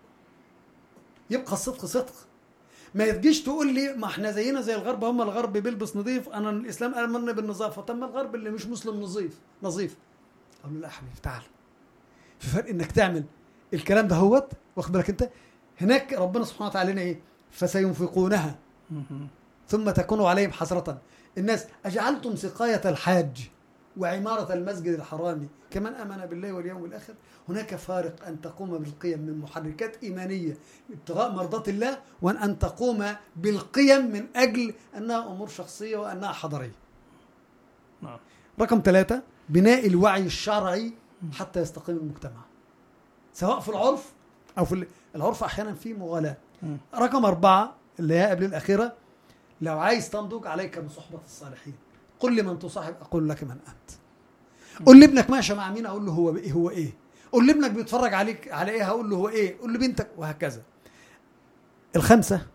يبقى الصدق صدق ما تجيش تقول لي ما احنا زينا زي الغرب هم الغرب بيلبس نظيف انا الاسلام امرني بالنظافه طب ما الغرب اللي مش مسلم نظيف نظيف اقول له لا يا حبيبي تعال في فرق انك تعمل الكلام ده هوت واخد بالك انت هناك ربنا سبحانه وتعالى لنا ايه فسينفقونها مهم. ثم تكون عليهم حسرة الناس أجعلتم سقاية الحاج وعمارة المسجد الحرام كمن آمن بالله واليوم الآخر هناك فارق أن تقوم بالقيم من محركات إيمانية ابتغاء مرضات الله وأن أن تقوم بالقيم من أجل أنها أمور شخصية وأنها حضارية نعم رقم ثلاثة بناء الوعي الشرعي حتى يستقيم المجتمع سواء في العرف أو في ال- العرف أحيانا فيه مغالاة مم. رقم أربعة اللي هي قبل الأخيرة لو عايز تنضج عليك بصحبة الصالحين قل لمن تصاحب أقول لك من أنت قل لابنك ماشي مع مين أقول له هو إيه هو إيه قل لابنك بيتفرج عليك على إيه هقول له هو إيه قل لبنتك وهكذا الخمسة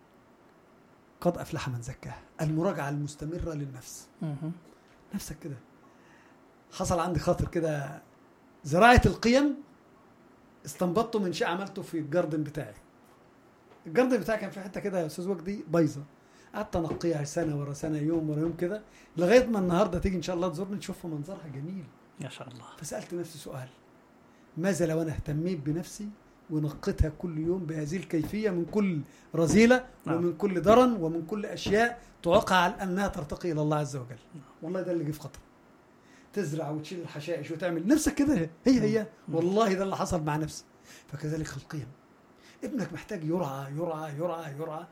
قد أفلح من زكاها المراجعة المستمرة للنفس مهم. نفسك كده حصل عندي خاطر كده زراعة القيم استنبطته من شيء عملته في الجاردن بتاعي الجاردن بتاعي كان في حته كده يا استاذ وجدي بايظه قعدت انقيها سنه ورا سنه يوم ورا يوم كده لغايه ما النهارده تيجي ان شاء الله تزورني تشوفها منظرها جميل ما شاء الله فسالت نفسي سؤال ماذا لو انا اهتميت بنفسي ونقيتها كل يوم بهذه الكيفيه من كل رذيله نعم. ومن كل درن ومن كل اشياء تعوقها على انها ترتقي الى الله عز وجل والله ده اللي جه في خطر تزرع وتشيل الحشائش وتعمل نفسك كده هي هي والله ده اللي حصل مع نفسي فكذلك القيم ابنك محتاج يرعى يرعى يرعى يرعى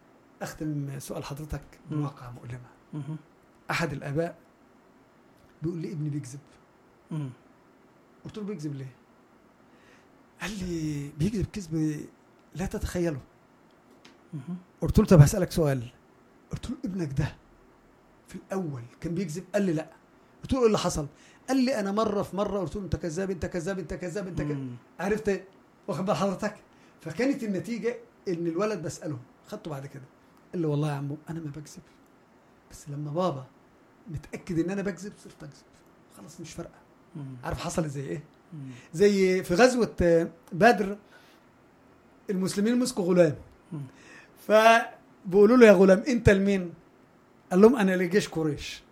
اختم سؤال حضرتك بواقعه مؤلمه مهم. احد الاباء بيقول لي ابني بيكذب مم. قلت له بيكذب ليه؟ قال لي بيكذب كذب لا تتخيله مهم. قلت له طب هسألك سؤال قلت له ابنك ده في الأول كان بيكذب قال لي لا قلت له ايه اللي حصل؟ قال لي أنا مرة في مرة قلت له أنت كذاب أنت كذاب أنت كذاب أنت كذاب مم. عرفت واخد بال حضرتك؟ فكانت النتيجة إن الولد بسأله خدته بعد كده قال لي والله يا عمو أنا ما بكذب بس لما بابا متأكد إن أنا بكذب صرت أكذب خلاص مش فارقة مم. عارف حصل زي إيه؟ مم. زي في غزوة آه، بدر المسلمين مسكوا غلام مم. فبيقولوا له يا غلام انت لمين؟ قال لهم انا لجيش قريش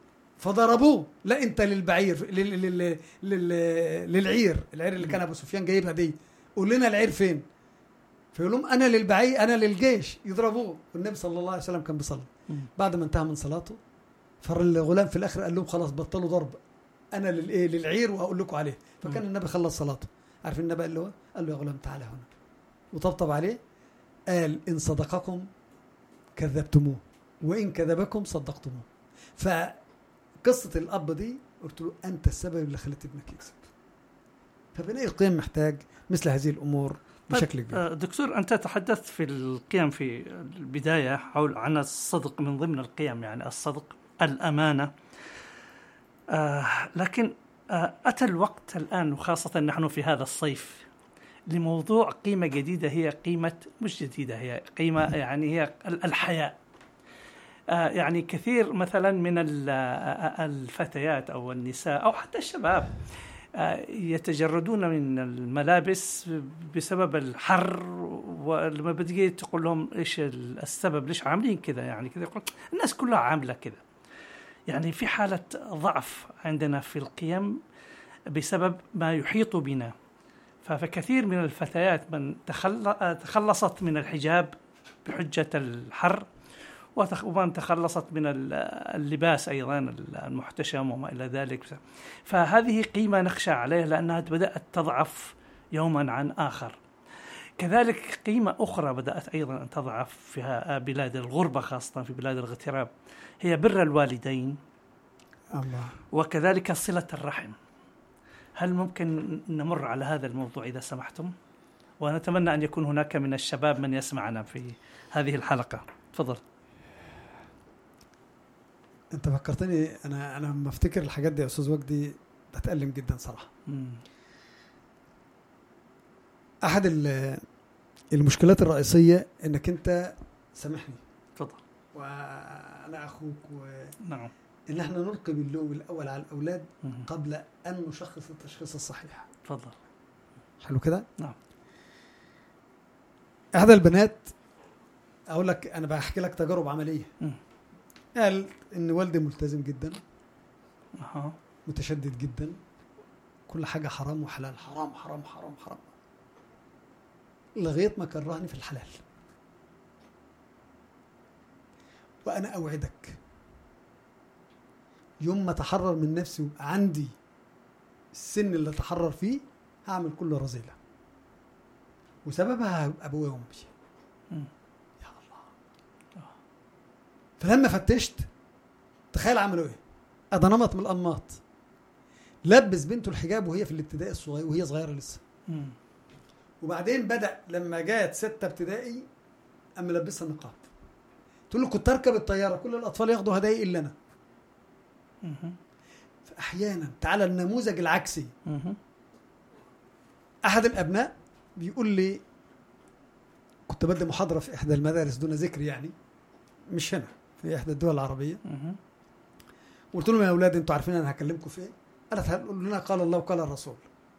فضربوه لا انت للبعير لل... لل... لل... للعير العير اللي كان ابو سفيان جايبها دي قول لنا العير فين؟ فيقول لهم انا للبعير انا للجيش يضربوه والنبي صلى الله عليه وسلم كان بيصلي مم. بعد ما انتهى من صلاته فالغلام في الاخر قال لهم خلاص بطلوا ضرب انا للايه للعير وهقول لكم عليه فكان مم. النبي خلص صلاته عارف النبي قال له إيه؟ قال له يا غلام تعالى هنا وطبطب عليه قال ان صدقكم كذبتموه وان كذبكم صدقتموه فقصه الاب دي قلت له انت السبب اللي خلت ابنك يكذب فبناء القيم محتاج مثل هذه الامور بشكل كبير آه، دكتور أنت تحدثت في القيم في البداية حول عن الصدق من ضمن القيم يعني الصدق الأمانة آه لكن آه أتى الوقت الآن وخاصة نحن في هذا الصيف لموضوع قيمة جديدة هي قيمة مش جديدة هي قيمة يعني هي ال- الحياء آه يعني كثير مثلا من ال- آه، الفتيات أو النساء أو حتى الشباب آه، يتجردون من الملابس بسبب الحر ولما بتجي تقول لهم ايش السبب ليش عاملين كذا يعني كذا يقول الناس كلها عامله كذا يعني في حاله ضعف عندنا في القيم بسبب ما يحيط بنا فكثير من الفتيات من تخل- تخلصت من الحجاب بحجه الحر وتخ- ومن تخلصت من ال- اللباس ايضا المحتشم وما الى ذلك فهذه قيمه نخشى عليها لانها بدات تضعف يوما عن اخر كذلك قيمة أخرى بدأت أيضا أن تضعف في ها- بلاد الغربة خاصة في بلاد الاغتراب هي بر الوالدين الله وكذلك صلة الرحم هل ممكن نمر على هذا الموضوع إذا سمحتم؟ ونتمنى أن يكون هناك من الشباب من يسمعنا في هذه الحلقة تفضل انت فكرتني انا انا لما افتكر الحاجات دي يا استاذ وجدي بتألم جدا صراحه مم. احد ال- المشكلات الرئيسيه انك انت سامحني تفضل وانا اخوك نعم وان احنا نلقي باللوم الاول على الاولاد مم. قبل ان نشخص التشخيص الصحيح تفضل حلو كده نعم. احدى البنات اقول لك انا بحكي لك تجارب عمليه مم. قال ان والدي ملتزم جدا أها. متشدد جدا كل حاجه حرام وحلال حرام حرام حرام حرام لغايه ما كرهني في الحلال وانا اوعدك يوم ما اتحرر من نفسي ويبقى عندي السن اللي اتحرر فيه هعمل كل رذيله وسببها هيبقى ابويا وامي مم. يا الله فلما فتشت تخيل عملوا ايه ده نمط من الانماط لبس بنته الحجاب وهي في الابتدائي الصغير وهي صغيره لسه مم. وبعدين بدا لما جات سته ابتدائي قام ملبسها النقاب تقول له كنت اركب الطياره كل الاطفال ياخدوا هدايا الا انا مم. فاحيانا تعالى النموذج العكسي مم. احد الابناء بيقول لي كنت بدي محاضره في احدى المدارس دون ذكر يعني مش هنا في احدى الدول العربيه مم. قلت لهم يا اولاد انتوا عارفين انا هكلمكم في ايه؟ قالت هتقول لنا قال الله وقال الرسول.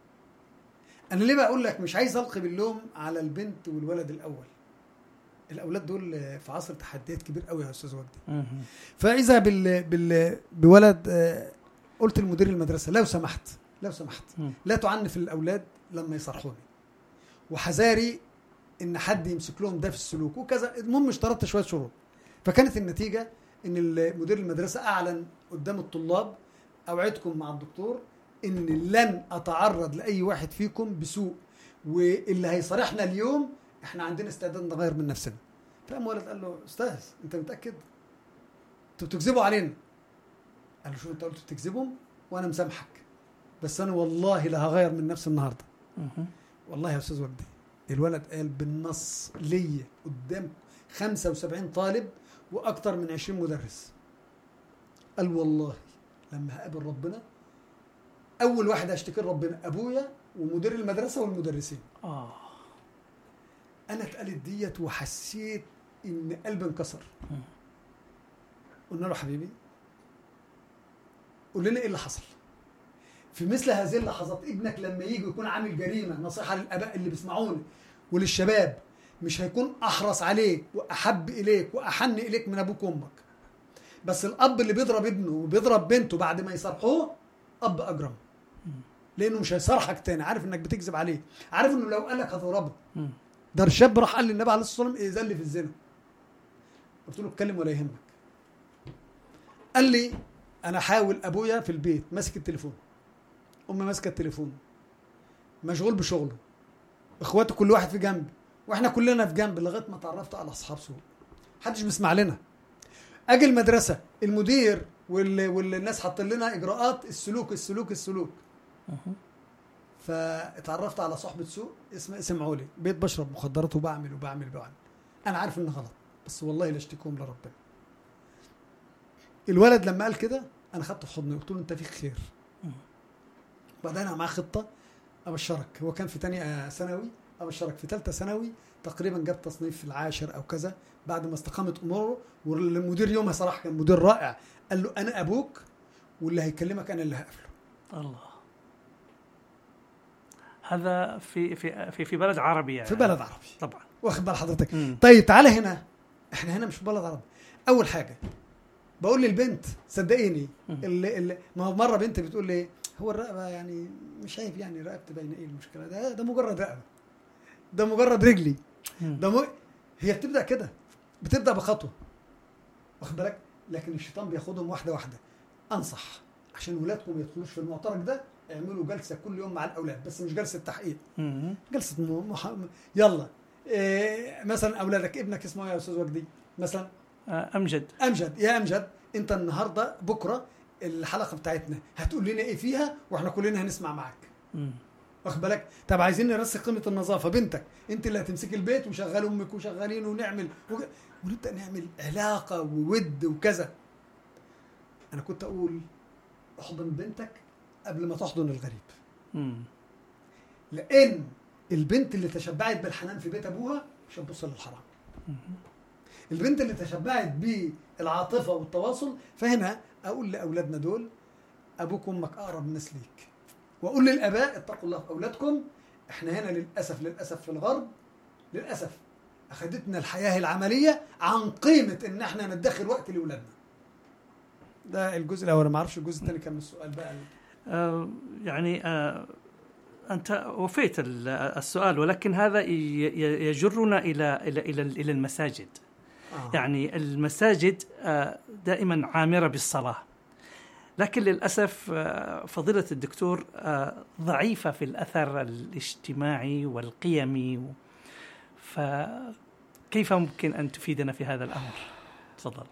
انا ليه بقول لك مش عايز القي باللوم على البنت والولد الاول. الاولاد دول في عصر تحديات كبير قوي يا استاذ وجدي. مم. فاذا بال... بال... بولد آه، قلت لمدير المدرسه لو سمحت لو سمحت مم. لا تعنف الاولاد لما يصرحوني. وحذاري ان حد يمسك لهم ده في السلوك وكذا المهم اشترطت شويه شروط. فكانت النتيجه ان ال- مدير المدرسه اعلن قدام الطلاب اوعدكم مع الدكتور ان لن اتعرض لاي واحد فيكم بسوء واللي هيصارحنا اليوم احنا عندنا استعداد نغير من نفسنا فقام ولد قال له استاذ انت متاكد انتوا بتكذبوا علينا قال له شوف انت قلت بتكذبهم وانا مسامحك بس انا والله لا هغير من نفسي النهارده مم. والله يا استاذ وجدي الولد قال بالنص ليا قدام 75 طالب واكثر من 20 مدرس قال والله لما هقابل ربنا اول واحد هشتكي ربنا ابويا ومدير المدرسه والمدرسين آه انا اتقالت ديت وحسيت ان قلبي انكسر مم. قلنا له حبيبي قول لنا ايه اللي حصل في مثل هذه اللحظات ابنك لما يجي يكون عامل جريمه نصيحه للاباء اللي بيسمعوني وللشباب مش هيكون احرص عليك واحب اليك واحن اليك من ابوك وامك بس الاب اللي بيضرب ابنه وبيضرب بنته بعد ما يصرحوه اب اجرم لانه مش هيصرحك تاني عارف انك بتكذب عليه عارف انه لو قال لك هتضربه مم. ده الشاب راح قال للنبي عليه الصلاه والسلام اذن لي في الزنا قلت له اتكلم ولا يهمك قال لي انا حاول ابويا في البيت ماسك التليفون امي ماسكه التليفون مشغول بشغله اخواته كل واحد في جنب واحنا كلنا في جنب لغايه ما اتعرفت على اصحاب سوء محدش بيسمع لنا اجي المدرسه المدير وال... والناس حاطين لنا اجراءات السلوك السلوك السلوك مم. فاتعرفت على صحبة سوء اسمه اسم علي بيت بشرب مخدرات وبعمل وبعمل وبعمل انا عارف انه غلط بس والله لا اشتكيهم لربنا الولد لما قال كده انا خدته في حضني قلت له انت فيك خير بعدين انا معاه خطه ابشرك هو كان في تانية ثانوي ابشرك في ثالثه ثانوي تقريبا جاب تصنيف في العاشر او كذا بعد ما استقامت اموره والمدير يومها صراحه كان مدير رائع قال له انا ابوك واللي هيكلمك انا اللي هقفله الله هذا في في في في بلد عربي يعني في بلد عربي طبعا واخد بال حضرتك مم. طيب تعالى هنا احنا هنا مش في بلد عربي اول حاجه بقول للبنت صدقيني مم. اللي اللي ما هو مره بنت بتقول لي هو الرقبه يعني مش عيب يعني رقبتي باينه ايه المشكله ده ده مجرد رقبه ده مجرد رجلي مم. ده م... هي بتبدا كده بتبدا بخطوه واخد بالك لكن الشيطان بياخدهم واحده واحده انصح عشان ولادكم ما يدخلوش في المعترك ده اعملوا جلسه كل يوم مع الاولاد بس مش جلسه تحقيق مم. جلسه م... مح... يلا إيه مثلا اولادك ابنك اسمه إيه يا استاذ وجدي مثلا آه، امجد امجد يا امجد انت النهارده بكره الحلقه بتاعتنا هتقول لنا ايه فيها واحنا كلنا هنسمع معاك مم. واخد بالك طب عايزين نرسخ قيمه النظافه بنتك انت اللي هتمسكي البيت وشغال امك وشغالين ونعمل وج... ونبدا نعمل علاقه وود وكذا انا كنت اقول احضن بنتك قبل ما تحضن الغريب مم. لان البنت اللي تشبعت بالحنان في بيت ابوها مش هتبص للحرام البنت اللي تشبعت بالعاطفه والتواصل فهنا اقول لاولادنا دول ابوك وامك اقرب الناس ليك واقول للاباء اتقوا الله في اولادكم احنا هنا للاسف للاسف في الغرب للاسف اخذتنا الحياه العمليه عن قيمه ان احنا ندخر وقت لاولادنا ده الجزء الاول ما اعرفش الجزء الثاني كان من السؤال بقى آه، يعني آه، أنت وفيت ال- السؤال ولكن هذا ي- ي- يجرنا إلى إلى إلى إلى المساجد آه. يعني المساجد آه، دائما عامرة بالصلاة لكن للأسف آه، فضيلة الدكتور آه، ضعيفة في الأثر الاجتماعي والقيمي و- فكيف ممكن أن تفيدنا في هذا الأمر تفضل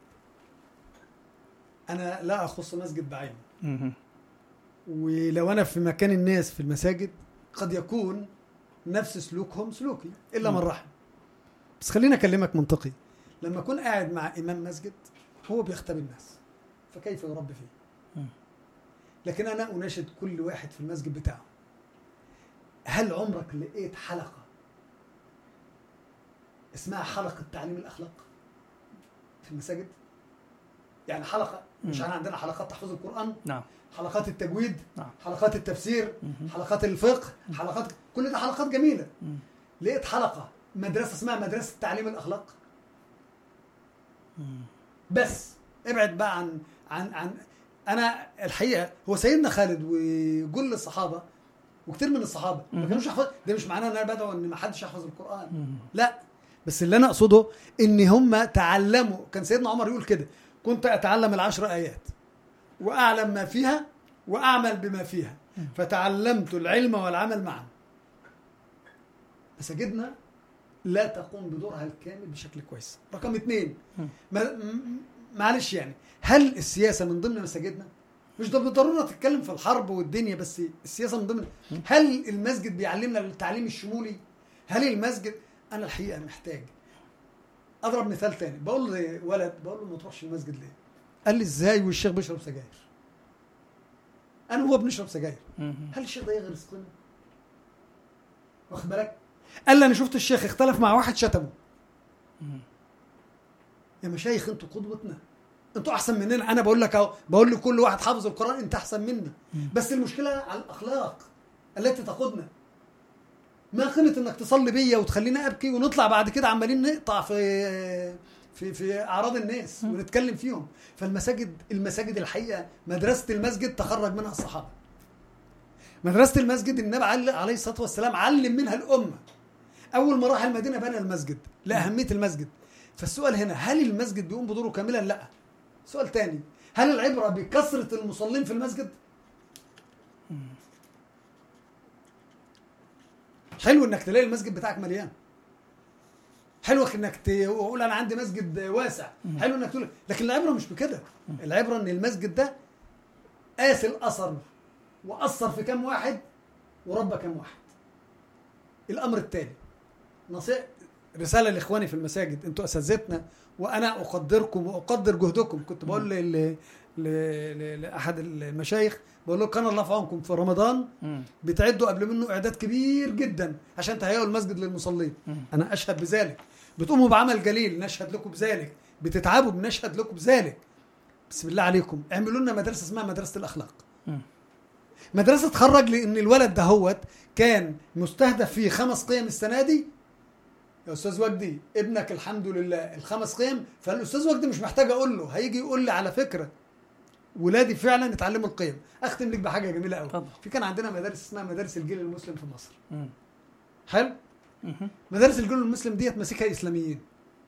انا لا اخص مسجد بعينه مهم. ولو انا في مكان الناس في المساجد قد يكون نفس سلوكهم سلوكي الا من مم. رحم بس خليني اكلمك منطقي لما اكون قاعد مع امام مسجد هو بيختبي الناس فكيف يربي فيه مم. لكن انا اناشد كل واحد في المسجد بتاعه هل عمرك لقيت حلقه اسمها حلقه تعليم الاخلاق في المساجد يعني حلقه مش مم. احنا عندنا حلقات تحفيظ القران نعم حلقات التجويد نعم. حلقات التفسير مهم. حلقات الفقه حلقات كل ده حلقات جميله مم. لقيت حلقه مدرسه اسمها مدرسه تعليم الاخلاق مم. بس ابعد بقى عن عن عن انا الحقيقه هو سيدنا خالد وكل الصحابه وكتير من الصحابه ما مهم. كانوش يحفظ ده مش معناه ان انا بدعو ان ما حدش يحفظ القران مم. لا بس اللي انا اقصده ان هم تعلموا كان سيدنا عمر يقول كده كنت اتعلم العشر ايات واعلم ما فيها واعمل بما فيها فتعلمت العلم والعمل معا مساجدنا لا تقوم بدورها الكامل بشكل كويس رقم اثنين مم. ما م- معلش يعني هل السياسه من ضمن مساجدنا مش ده بالضروره تتكلم في الحرب والدنيا بس السياسه من ضمن هل المسجد بيعلمنا التعليم الشمولي هل المسجد انا الحقيقه محتاج اضرب مثال تاني بقول لولد بقول له ما تروحش المسجد ليه قال لي ازاي والشيخ بيشرب سجاير انا وهو بنشرب سجاير مم. هل الشيخ ده يغرس قيمه واخد بالك قال لي انا شفت الشيخ اختلف مع واحد شتمه مم. يا مشايخ انتوا قدوتنا انتوا احسن مننا انا بقول لك اهو بقول لكل واحد حافظ القران انت احسن مني بس المشكله على الاخلاق التي تقودنا ما قيمه انك تصلي بيا وتخليني ابكي ونطلع بعد كده عمالين نقطع في في في اعراض الناس ونتكلم فيهم فالمساجد المساجد الحقيقه مدرسه المسجد تخرج منها الصحابه مدرسه المسجد النبي علي- عليه الصلاه والسلام علم منها الامه اول ما راح المدينه بنى المسجد لاهميه المسجد فالسؤال هنا هل المسجد بيقوم بدوره كاملا لا سؤال تاني هل العبره بكثره المصلين في المسجد حلو انك تلاقي المسجد بتاعك مليان حلو انك تقول انا عندي مسجد واسع حلو انك تقول لكن العبره مش بكده العبره ان المسجد ده قاس الاثر واثر في كام واحد وربى كام واحد الامر التالي نصيحة رساله لاخواني في المساجد انتوا اساتذتنا وانا اقدركم واقدر جهدكم كنت بقول ل... ل... ل... ل... لاحد المشايخ بقول له كان الله في عونكم في رمضان مم. بتعدوا قبل منه اعداد كبير جدا عشان تهيئوا المسجد للمصلين مم. انا اشهد بذلك بتقوموا بعمل جليل نشهد لكم بذلك بتتعبوا بنشهد لكم بذلك بس بالله عليكم اعملوا لنا مدرسه اسمها مدرسه الاخلاق مم. مدرسه تخرج لان الولد دهوت كان مستهدف فيه خمس قيم السنه دي يا استاذ وجدي ابنك الحمد لله الخمس قيم فالاستاذ وجدي مش محتاج اقول له هيجي يقول لي على فكره ولادي فعلا اتعلموا القيم اختم لك بحاجه جميله قوي اتفضل. في كان عندنا مدارس اسمها مدارس الجيل المسلم في مصر مم. حلو مهم. مدارس الجيل المسلم ديت ماسكها اسلاميين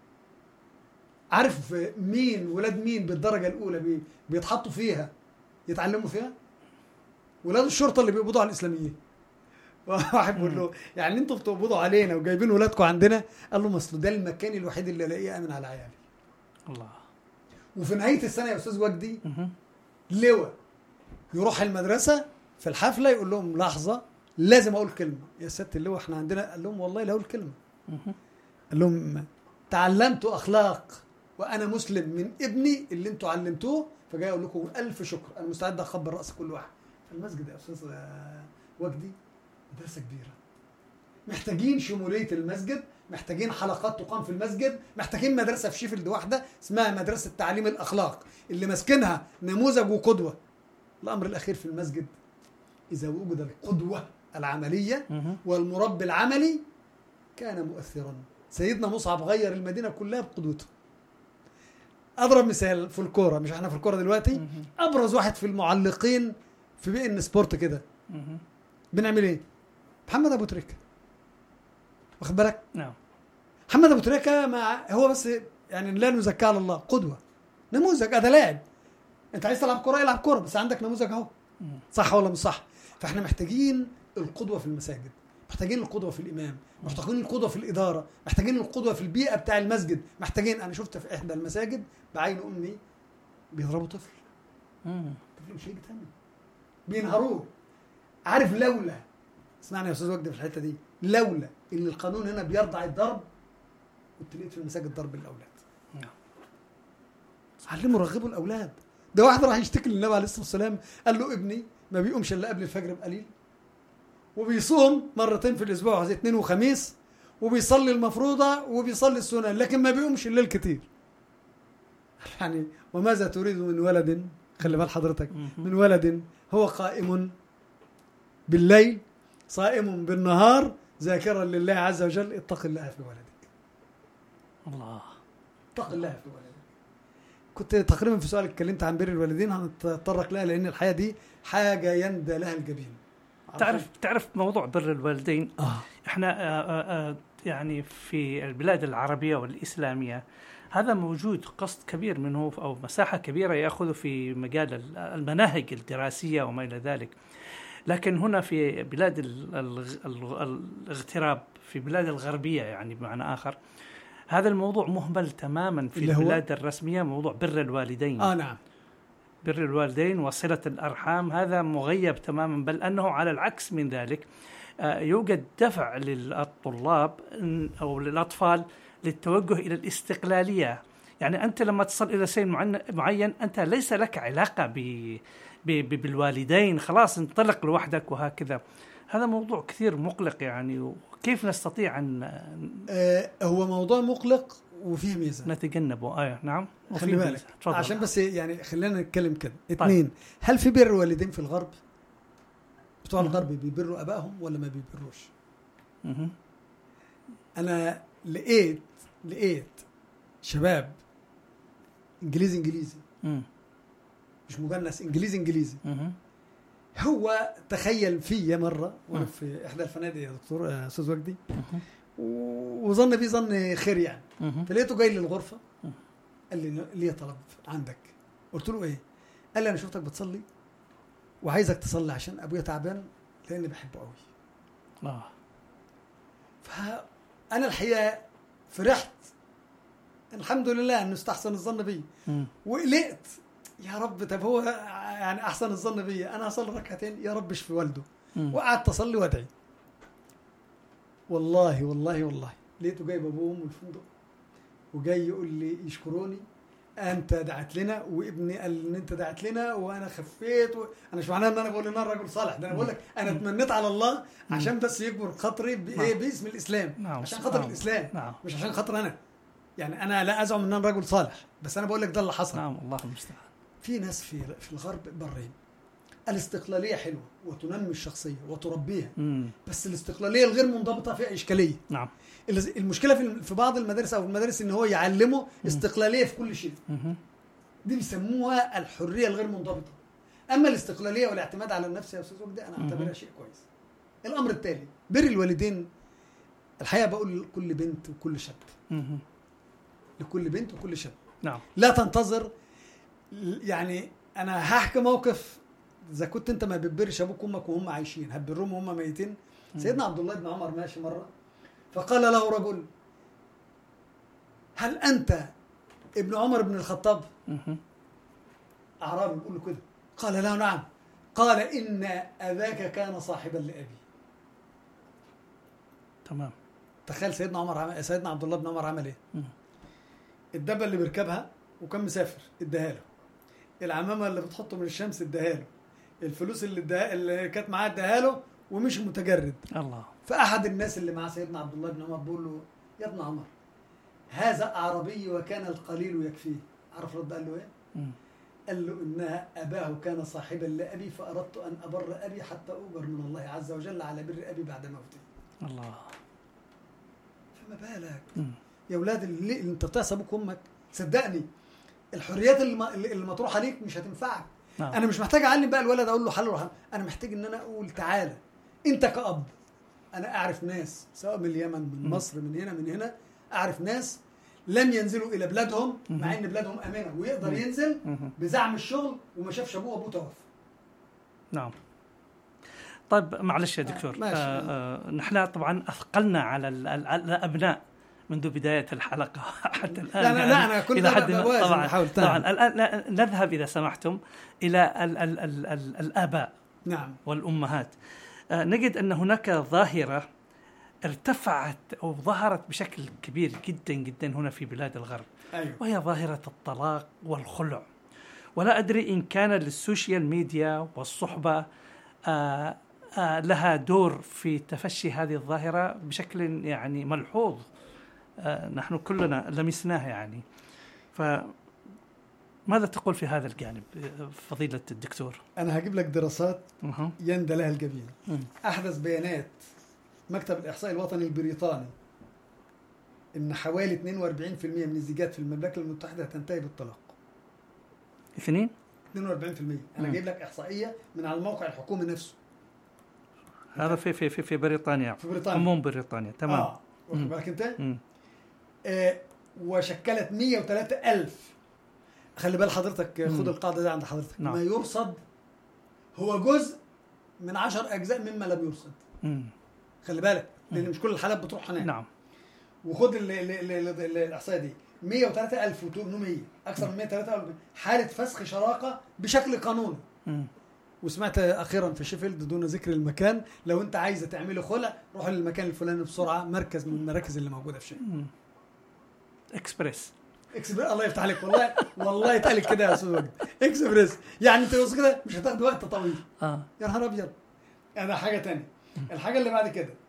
عارف مين ولاد مين بالدرجه الاولى بي بيتحطوا فيها يتعلموا فيها ولاد الشرطه اللي بيقبضوا على الاسلاميين واحد بيقول له يعني انتوا بتقبضوا علينا وجايبين ولادكم عندنا قال له ما اصل ده المكان الوحيد اللي الاقيه امن على عيالي الله وفي نهايه السنه يا استاذ وجدي مهم. لواء يروح المدرسه في الحفله يقول لهم لحظه لازم اقول كلمه يا سياده اللواء احنا عندنا قال لهم والله لا اقول كلمه مهم. قال لهم تعلمت اخلاق وانا مسلم من ابني اللي انتوا علمتوه فجاي اقول لكم الف شكر انا مستعد اخبر راس كل واحد المسجد يا استاذ آه، وجدي مدرسه كبيره محتاجين شموليه المسجد محتاجين حلقات تقام في المسجد محتاجين مدرسه في شيفيلد واحده اسمها مدرسه تعليم الاخلاق اللي ماسكينها نموذج وقدوه الامر الاخير في المسجد اذا وجد القدوه العمليه مهم. والمربي العملي كان مؤثرا سيدنا مصعب غير المدينه كلها بقدوته اضرب مثال في الكوره مش احنا في الكوره دلوقتي مهم. ابرز واحد في المعلقين في بي ان سبورت كده مهم. بنعمل ايه محمد ابو تريكه واخد بالك نعم محمد ابو تريكه مع هو بس يعني لا نزكى على الله قدوه نموذج هذا لاعب انت عايز تلعب كوره العب كوره بس عندك نموذج اهو مم. صح ولا مش صح فاحنا محتاجين القدوه في المساجد محتاجين القدوه في الامام محتاجين القدوه في الاداره محتاجين القدوه في البيئه بتاع المسجد محتاجين انا شفت في احدى المساجد بعين امي بيضربوا طفل مم. طفل مش هيجي تاني بينهروه عارف لولا اسمعني يا استاذ وجدي في الحته دي لولا ان القانون هنا بيرضع الضرب كنت لقيت في المساجد ضرب الاولاد نعم. علموا رغبوا الاولاد ده واحد راح يشتكي للنبي عليه الصلاه والسلام قال له ابني ما بيقومش الا قبل الفجر بقليل وبيصوم مرتين في الاسبوع زي اثنين وخميس وبيصلي المفروضه وبيصلي السنن لكن ما بيقومش الليل كتير يعني وماذا تريد من ولد خلي بال حضرتك مهم. من ولد هو قائم بالليل صائم بالنهار ذاكرا لله عز وجل اتق الله في ولدك الله اتق الله في ولدك كنت تقريبا في سؤال اتكلمت عن بر الوالدين هنتطرق لها لان الحياه دي حاجه يندى لها الجبين تعرف تعرف موضوع بر الوالدين اه احنا آه، آه، آه، يعني في البلاد العربيه والاسلاميه هذا موجود قسط كبير منه او مساحه كبيره ياخذ في مجال ال- المناهج الدراسيه وما الى ذلك. لكن هنا في بلاد ال- ال- ال- الاغتراب في بلاد الغربيه يعني بمعنى اخر هذا الموضوع مهمل تماما في اللي هو؟ البلاد الرسميه موضوع بر الوالدين اه نعم بر الوالدين وصلة الأرحام هذا مغيب تماما بل أنه على العكس من ذلك آه، يوجد دفع للطلاب إن- أو للأطفال للتوجه إلى الاستقلالية يعني أنت لما تصل إلى سن معن- معين أنت ليس لك علاقة ب ب- ب- بالوالدين خلاص انطلق لوحدك وهكذا هذا موضوع كثير مقلق يعني وكيف نستطيع أن آه هو موضوع مقلق وفيه ميزه نتجنبه آه نعم وفي خلي بالك ميزة. تفضل. عشان بس يعني خلينا نتكلم كده اثنين هل في بر والدين في الغرب بتوع مم. الغرب بيبروا ابائهم ولا ما بيبروش مهم. انا لقيت لقيت شباب انجليزي انجليزي مم. مش مجنس انجليزي انجليزي مهم. هو تخيل فيا مره وانا مم. في احدى الفنادق يا دكتور يا استاذ وجدي مهم. و- وظن بي ظن خير يعني مهم. فلقيته جاي لي الغرفه مم. قال لي ليه طلب عندك قلت له ايه قال لي انا شفتك بتصلي وعايزك تصلي عشان ابويا تعبان لاني بحبه قوي آه. فانا الحقيقه فرحت الحمد لله انه استحسن الظن بي مم. وقلقت يا رب طب هو يعني احسن الظن بيا انا هصلي ركعتين يا رب اشفي والده مم. وقعدت اصلي وادعي والله والله والله لقيته جايب ابوه وامه الفندق وجاي يقول لي يشكروني انت دعت لنا وابني قال ان انت دعت لنا وانا خفيت و... انا مش معناه ان انا بقول ان انا راجل صالح ده انا بقول لك انا اتمنيت على الله عشان بس يكبر خاطري بايه نعم. باسم الاسلام نعم. عشان خاطر نعم. الاسلام نعم مش عشان خاطر انا يعني انا لا ازعم ان انا رجل صالح بس انا بقول لك ده اللي حصل نعم الله المستعان في ناس في في الغرب برين الاستقلاليه حلوه وتنمي الشخصيه وتربيها مم. بس الاستقلاليه الغير منضبطه فيها اشكاليه نعم ال- المشكله في في بعض المدارس او المدارس ان هو يعلمه استقلاليه في كل شيء مهم. دي بيسموها الحريه الغير منضبطه اما الاستقلاليه والاعتماد على النفس يا استاذ وجدي انا مهم. اعتبرها شيء كويس الامر التالي بر الوالدين الحقيقه بقول لكل بنت وكل شاب مهم. لكل بنت وكل شاب نعم لا تنتظر يعني انا هحكي موقف اذا كنت انت ما بتبرش ابوك وامك وهم عايشين هتبرهم وهم ميتين سيدنا عبد الله بن عمر ماشي مره فقال له رجل هل انت ابن عمر بن الخطاب مهم. اعرابي بيقول له كده قال له نعم قال ان اباك كان صاحبا لابي تمام تخيل سيدنا عمر عمل سيدنا عبد الله بن عمر عمل ايه مم. الدبه اللي بيركبها وكان مسافر اداها له العمامه اللي بتحطه من الشمس اداها له الفلوس اللي اداها اللي كانت معاه اداها له ومش متجرد الله فاحد الناس اللي مع سيدنا عبد الله بن عمر بيقول له يا ابن عمر هذا اعربي وكان القليل يكفيه عرف رد قال له ايه؟ مم. قال له انها اباه كان صاحبا لابي فاردت ان ابر ابي حتى اوجر من الله عز وجل على بر ابي بعد موته الله فما بالك مم. يا اولاد اللي اللي انت بتعصى ابوك وامك صدقني الحريات اللي ما- اللي مطروحه ليك مش هتنفعك نعم. انا مش محتاج اعلم بقى الولد اقول له حل وحل انا محتاج ان انا اقول تعالى انت كاب انا اعرف ناس سواء من اليمن من مم. مصر من هنا من هنا اعرف ناس لم ينزلوا الى بلادهم مع ان بلادهم امنه ويقدر مم. ينزل مهم. بزعم الشغل وما شافش ابوه وابوه توفى نعم طيب معلش يا دكتور آه، ماشي. آه آه نحن طبعا اثقلنا على ال- ال- الابناء منذ بدايه الحلقه حتى الان لا، لا، لا، أنا كل الى ده حد ما بوازن، طبعا بحاول طبعا تعمل. الان لا- نذهب اذا سمحتم الى ال ال ال ال الاباء نعم والامهات آه نجد ان هناك ظاهره ارتفعت او ظهرت بشكل كبير جدا جدا هنا في بلاد الغرب ايوه وهي ظاهرة الطلاق والخلع ولا أدري إن كان للسوشيال ميديا والصحبة آه آه لها دور في تفشي هذه الظاهرة بشكل يعني ملحوظ آه نحن كلنا لمسناه يعني فماذا تقول في هذا الجانب آه، فضيلة الدكتور انا هجيب لك دراسات أها. يندى لها الجبين مم. احدث بيانات مكتب الاحصاء الوطني البريطاني ان حوالي 42% من الزيجات في المملكه المتحده هتنتهي بالطلاق اثنين 42% انا مم. جايب لك احصائيه من على الموقع الحكومي نفسه هذا في في في, في بريطانيا في بريطانيا عموم بريطانيا تمام اه واخد مم. بالك انت مم. آه وشكلت 103000 خلي بال حضرتك آه، خد مم. القاعده دي عند حضرتك نعم. ما يرصد هو جزء من 10 اجزاء مما لم يرصد مم. خلي بالك لان مم. مش كل الحالات بتروح هناك نعم وخد ال- ال- ال- ال- ال- الاحصائيه دي 103800 اكثر من 103800 حاله فسخ شراكه بشكل قانوني مم. وسمعت اخيرا في شيفيلد دون ذكر المكان لو انت عايزه تعملي خلع روح للمكان الفلاني بسرعه مركز من المراكز اللي موجوده في شيء مم. اكسبريس اكسبريس الله يفتح عليك والله والله يتقال كده يا استاذ وجدي اكسبريس يعني انت بص كده مش هتاخد وقت طويل اه يا نهار ابيض انا حاجه تانية الحاجه اللي بعد كده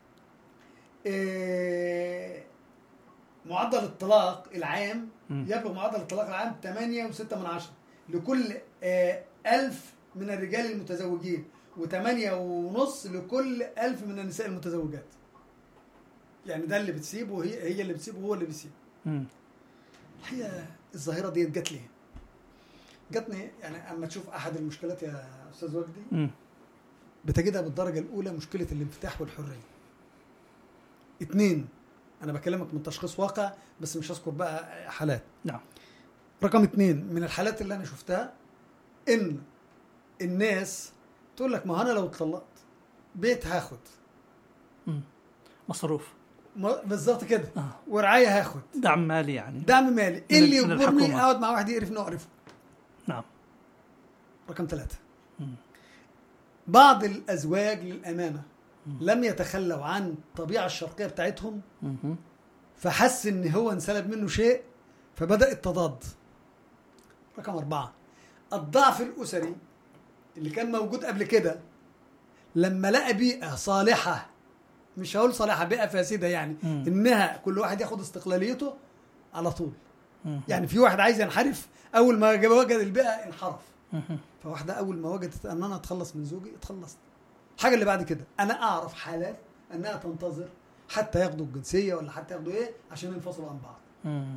إيه معدل الطلاق العام مم. يبلغ معدل الطلاق العام 8.6 من عشرة لكل آه ألف من الرجال المتزوجين وثمانية ونص لكل ألف من النساء المتزوجات يعني ده اللي بتسيبه وهي هي اللي بتسيبه وهو اللي بيسيب مم. الحقيقة الظاهرة دي جت ليه؟ جاتني يعني اما تشوف احد المشكلات يا استاذ وجدي مم. بتجدها بالدرجة الأولى مشكلة الانفتاح والحرية. اتنين أنا بكلمك من تشخيص واقع بس مش هذكر بقى حالات. نعم رقم اتنين من الحالات اللي أنا شفتها إن الناس تقول لك ما أنا لو اتطلقت بيت هاخد مم. مصروف ما- بالظبط كده آه. ورعاية هاخد دعم مالي يعني دعم مالي من إيه اللي ال- من يجبرني الحكومة. أقعد مع واحد يقرفني وأقرفه نعم رقم ثلاثة مم. بعض الأزواج للأمانة لم يتخلوا عن الطبيعة الشرقية بتاعتهم مهم. فحس ان هو انسلب منه شيء فبدا التضاد رقم أربعة الضعف الأسري اللي كان موجود قبل كده لما لقى بيئة صالحة مش هقول صالحة بيئة فاسدة يعني مم. إنها كل واحد ياخد استقلاليته على طول مم. يعني في واحد عايز ينحرف أول ما جاب- وجد البيئة انحرف مهم. فواحدة أول ما وجدت أن أنا أتخلص من زوجي اتخلصت الحاجة اللي بعد كده أنا أعرف حالات أنها تنتظر حتى ياخدوا الجنسية ولا حتى ياخدوا إيه عشان ينفصلوا عن بعض مم.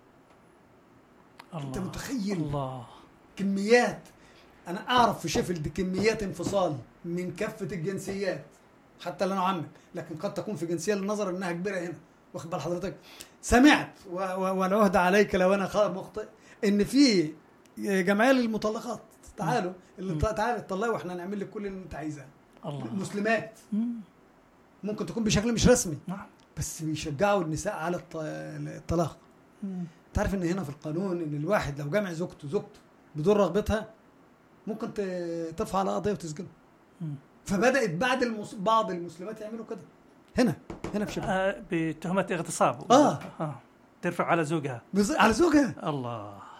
الله أنت متخيل الله كميات أنا أعرف في شيفيلد كميات انفصال من كافة الجنسيات حتى لا نعمم لكن قد تكون في جنسية للنظر أنها كبيرة هنا واخد بال حضرتك سمعت و- و- والعهد عليك لو أنا خ- مخطئ إن في جمعية للمطلقات تعالوا اللي تعالى اتطلقوا واحنا هنعمل لك كل اللي انت عايزاه الله مسلمات مم. ممكن تكون بشكل مش رسمي نعم بس بيشجعوا النساء على الط- الطلاق مم. تعرف ان هنا في القانون ان الواحد لو جامع زوجته زوجته بدون رغبتها ممكن ت- ترفع على قضيه وتسجنه مم. فبدات بعد المس... بعض المسلمات يعملوا كده هنا هنا في شبه آه بتهمة اغتصاب آه. آه. ترفع على زوجها بز... على زوجها الله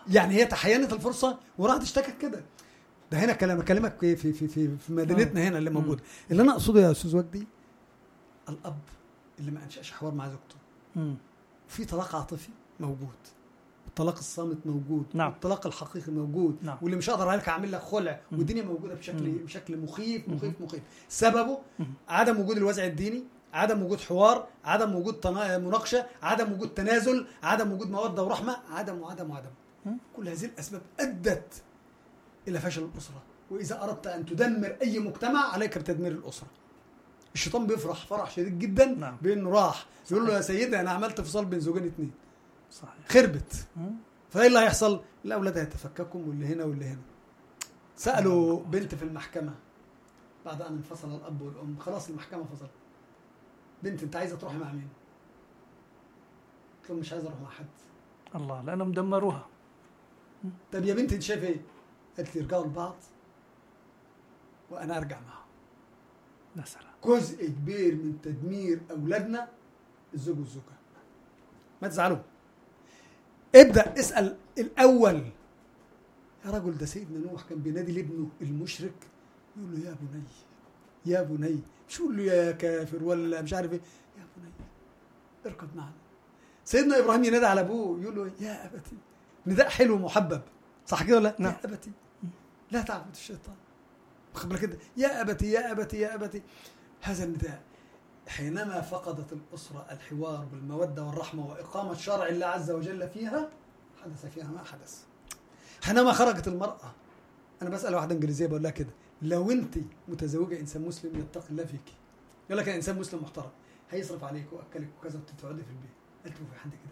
يعني هي تحينت الفرصه وراحت اشتكت كده ده هنا كلام اكلمك في في في في, في مدينتنا هنا اللي موجوده اللي انا اقصده يا استاذ وجدي الاب اللي ما انشاش حوار مع زوجته مم. في طلاق عاطفي موجود الطلاق الصامت موجود نعم. الطلاق الحقيقي موجود نعم. واللي مش هقدر عليك اعمل لك خلع مم. والدنيا موجوده بشكل مم. بشكل مخيف مخيف مخيف سببه مم. عدم وجود الوازع الديني عدم وجود حوار عدم وجود تنا- مناقشه عدم وجود تنازل عدم وجود موده ورحمه عدم وعدم وعدم مم. كل هذه الاسباب ادت الى فشل الاسره واذا اردت ان تدمر اي مجتمع عليك بتدمير الاسره الشيطان بيفرح فرح شديد جدا نعم. بانه راح يقول له يا سيدي انا عملت فصال بين زوجين اتنين صحيح خربت مم. فايه اللي هيحصل؟ الاولاد هيتفككوا واللي هنا واللي هنا. سالوا بنت في المحكمه بعد ان انفصل الاب والام خلاص المحكمه فصلت. بنت انت عايزه تروحي مع مين؟ قلت لهم مش عايزه اروح مع حد. الله لانهم دمروها طب يا بنت انت شايف ايه؟ قالت لي ارجعوا لبعض وانا ارجع معاهم. يا سلام جزء كبير من تدمير اولادنا الزوج والزوجه. ما تزعلوا. ابدا اسال الاول يا رجل ده سيدنا نوح كان بينادي لابنه المشرك يقول له يا بني يا بني مش يقول له يا كافر ولا مش عارف ايه يا بني اركب معنا سيدنا ابراهيم ينادي على ابوه يقول له يا ابتي نداء حلو ومحبب صح كده ولا لا؟ نعم. يا ابتي لا تعبد الشيطان واخد بالك كده يا ابتي يا ابتي يا ابتي هذا النداء حينما فقدت الأسرة الحوار والمودة والرحمة وإقامة شرع الله عز وجل فيها حدث فيها ما حدث حينما خرجت المرأة أنا بسأل واحدة إنجليزية بقول لها كده لو أنت متزوجة إنسان مسلم يتقي الله فيك يقول لك أنا إنسان مسلم محترم هيصرف عليك وأكلك وكذا وتقعدي في البيت قلت له في حد كده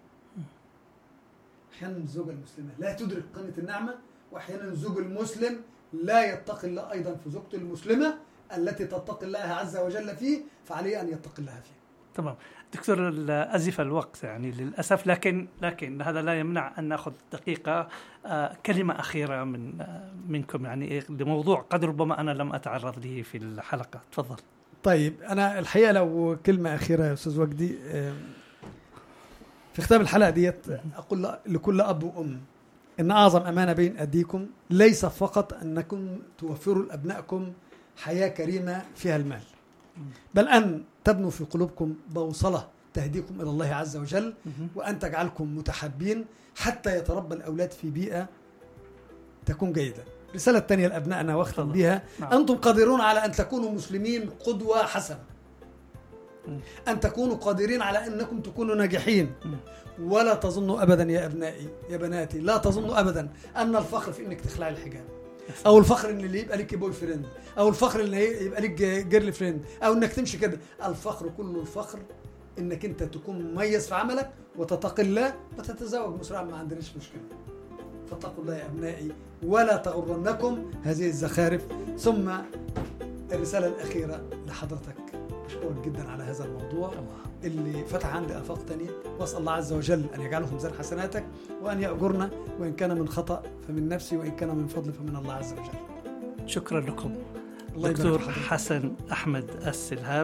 أحيانا الزوجة المسلمة لا تدرك قيمة النعمة وأحيانا الزوج المسلم لا يتقي الله أيضا في زوجته المسلمة التي تتقي الله عز وجل فيه فعليه أن يتقي الله فيه تمام دكتور ال- أزف الوقت يعني للأسف لكن لكن هذا لا يمنع أن نأخذ دقيقة آه، كلمة أخيرة من آه، منكم يعني إيه لموضوع قد ربما أنا لم أتعرض له في الحلقة تفضل طيب انا الحقيقه لو كلمه اخيره يا استاذ وجدي آم، في ختام الحلقه ديت اقول ل- لكل اب وام ان اعظم امانه بين ايديكم ليس فقط انكم توفروا لابنائكم حياه كريمه فيها المال بل ان تبنوا في قلوبكم بوصله تهديكم الى الله عز وجل وان تجعلكم متحابين حتى يتربى الاولاد في بيئه تكون جيده الرساله الثانيه لابنائنا واختم تفضل. بها نعم. أنتم قادرون على أن تكونوا مسلمين قدوة حسنة مم. أن تكونوا قادرين على أنكم تكونوا ناجحين مم. ولا تظنوا أبدا يا أبنائي يا بناتي لا تظنوا أبدا أن الفخر في أنك تخلعي الحجاب أو الفخر أن اللي يبقى لك بوي فريند أو الفخر أن يبقى لك جيرل فريند أو أنك تمشي كده الفخر كله الفخر أنك أنت تكون مميز في عملك وتتقي الله وتتزوج مسرعا ما عندناش مشكلة فاتقوا الله يا أبنائي ولا تغرنكم هذه الزخارف ثم الرسالة الأخيرة لحضرتك أشكرك جدا على هذا الموضوع اللي فتح عندي آفاق تانية وأسأل الله عز وجل أن يجعله في ميزان حسناتك وأن يأجرنا وإن كان من خطأ فمن نفسي وإن كان من فضل فمن الله عز وجل شكرا لكم الله يبارك دكتور في حضرتك. حسن أحمد السلهاب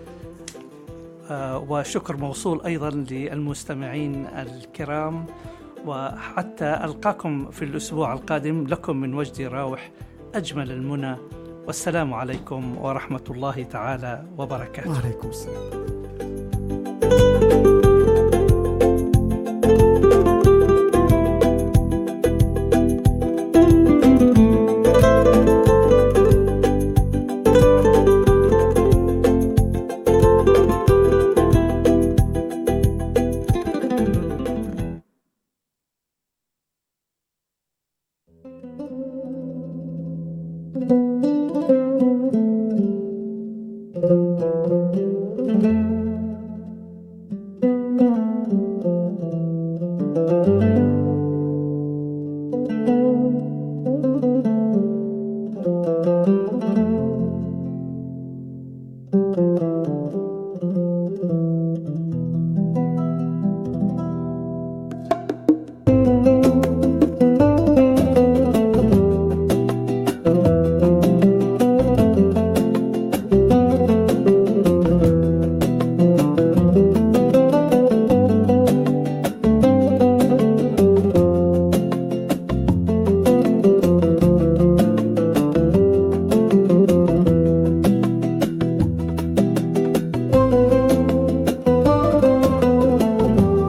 آه، وشكر موصول أيضا للمستمعين الكرام وحتى ألقاكم في الأسبوع القادم لكم من وجدي راوح أجمل المنى والسلام عليكم ورحمة الله تعالى وبركاته وعليكم السلام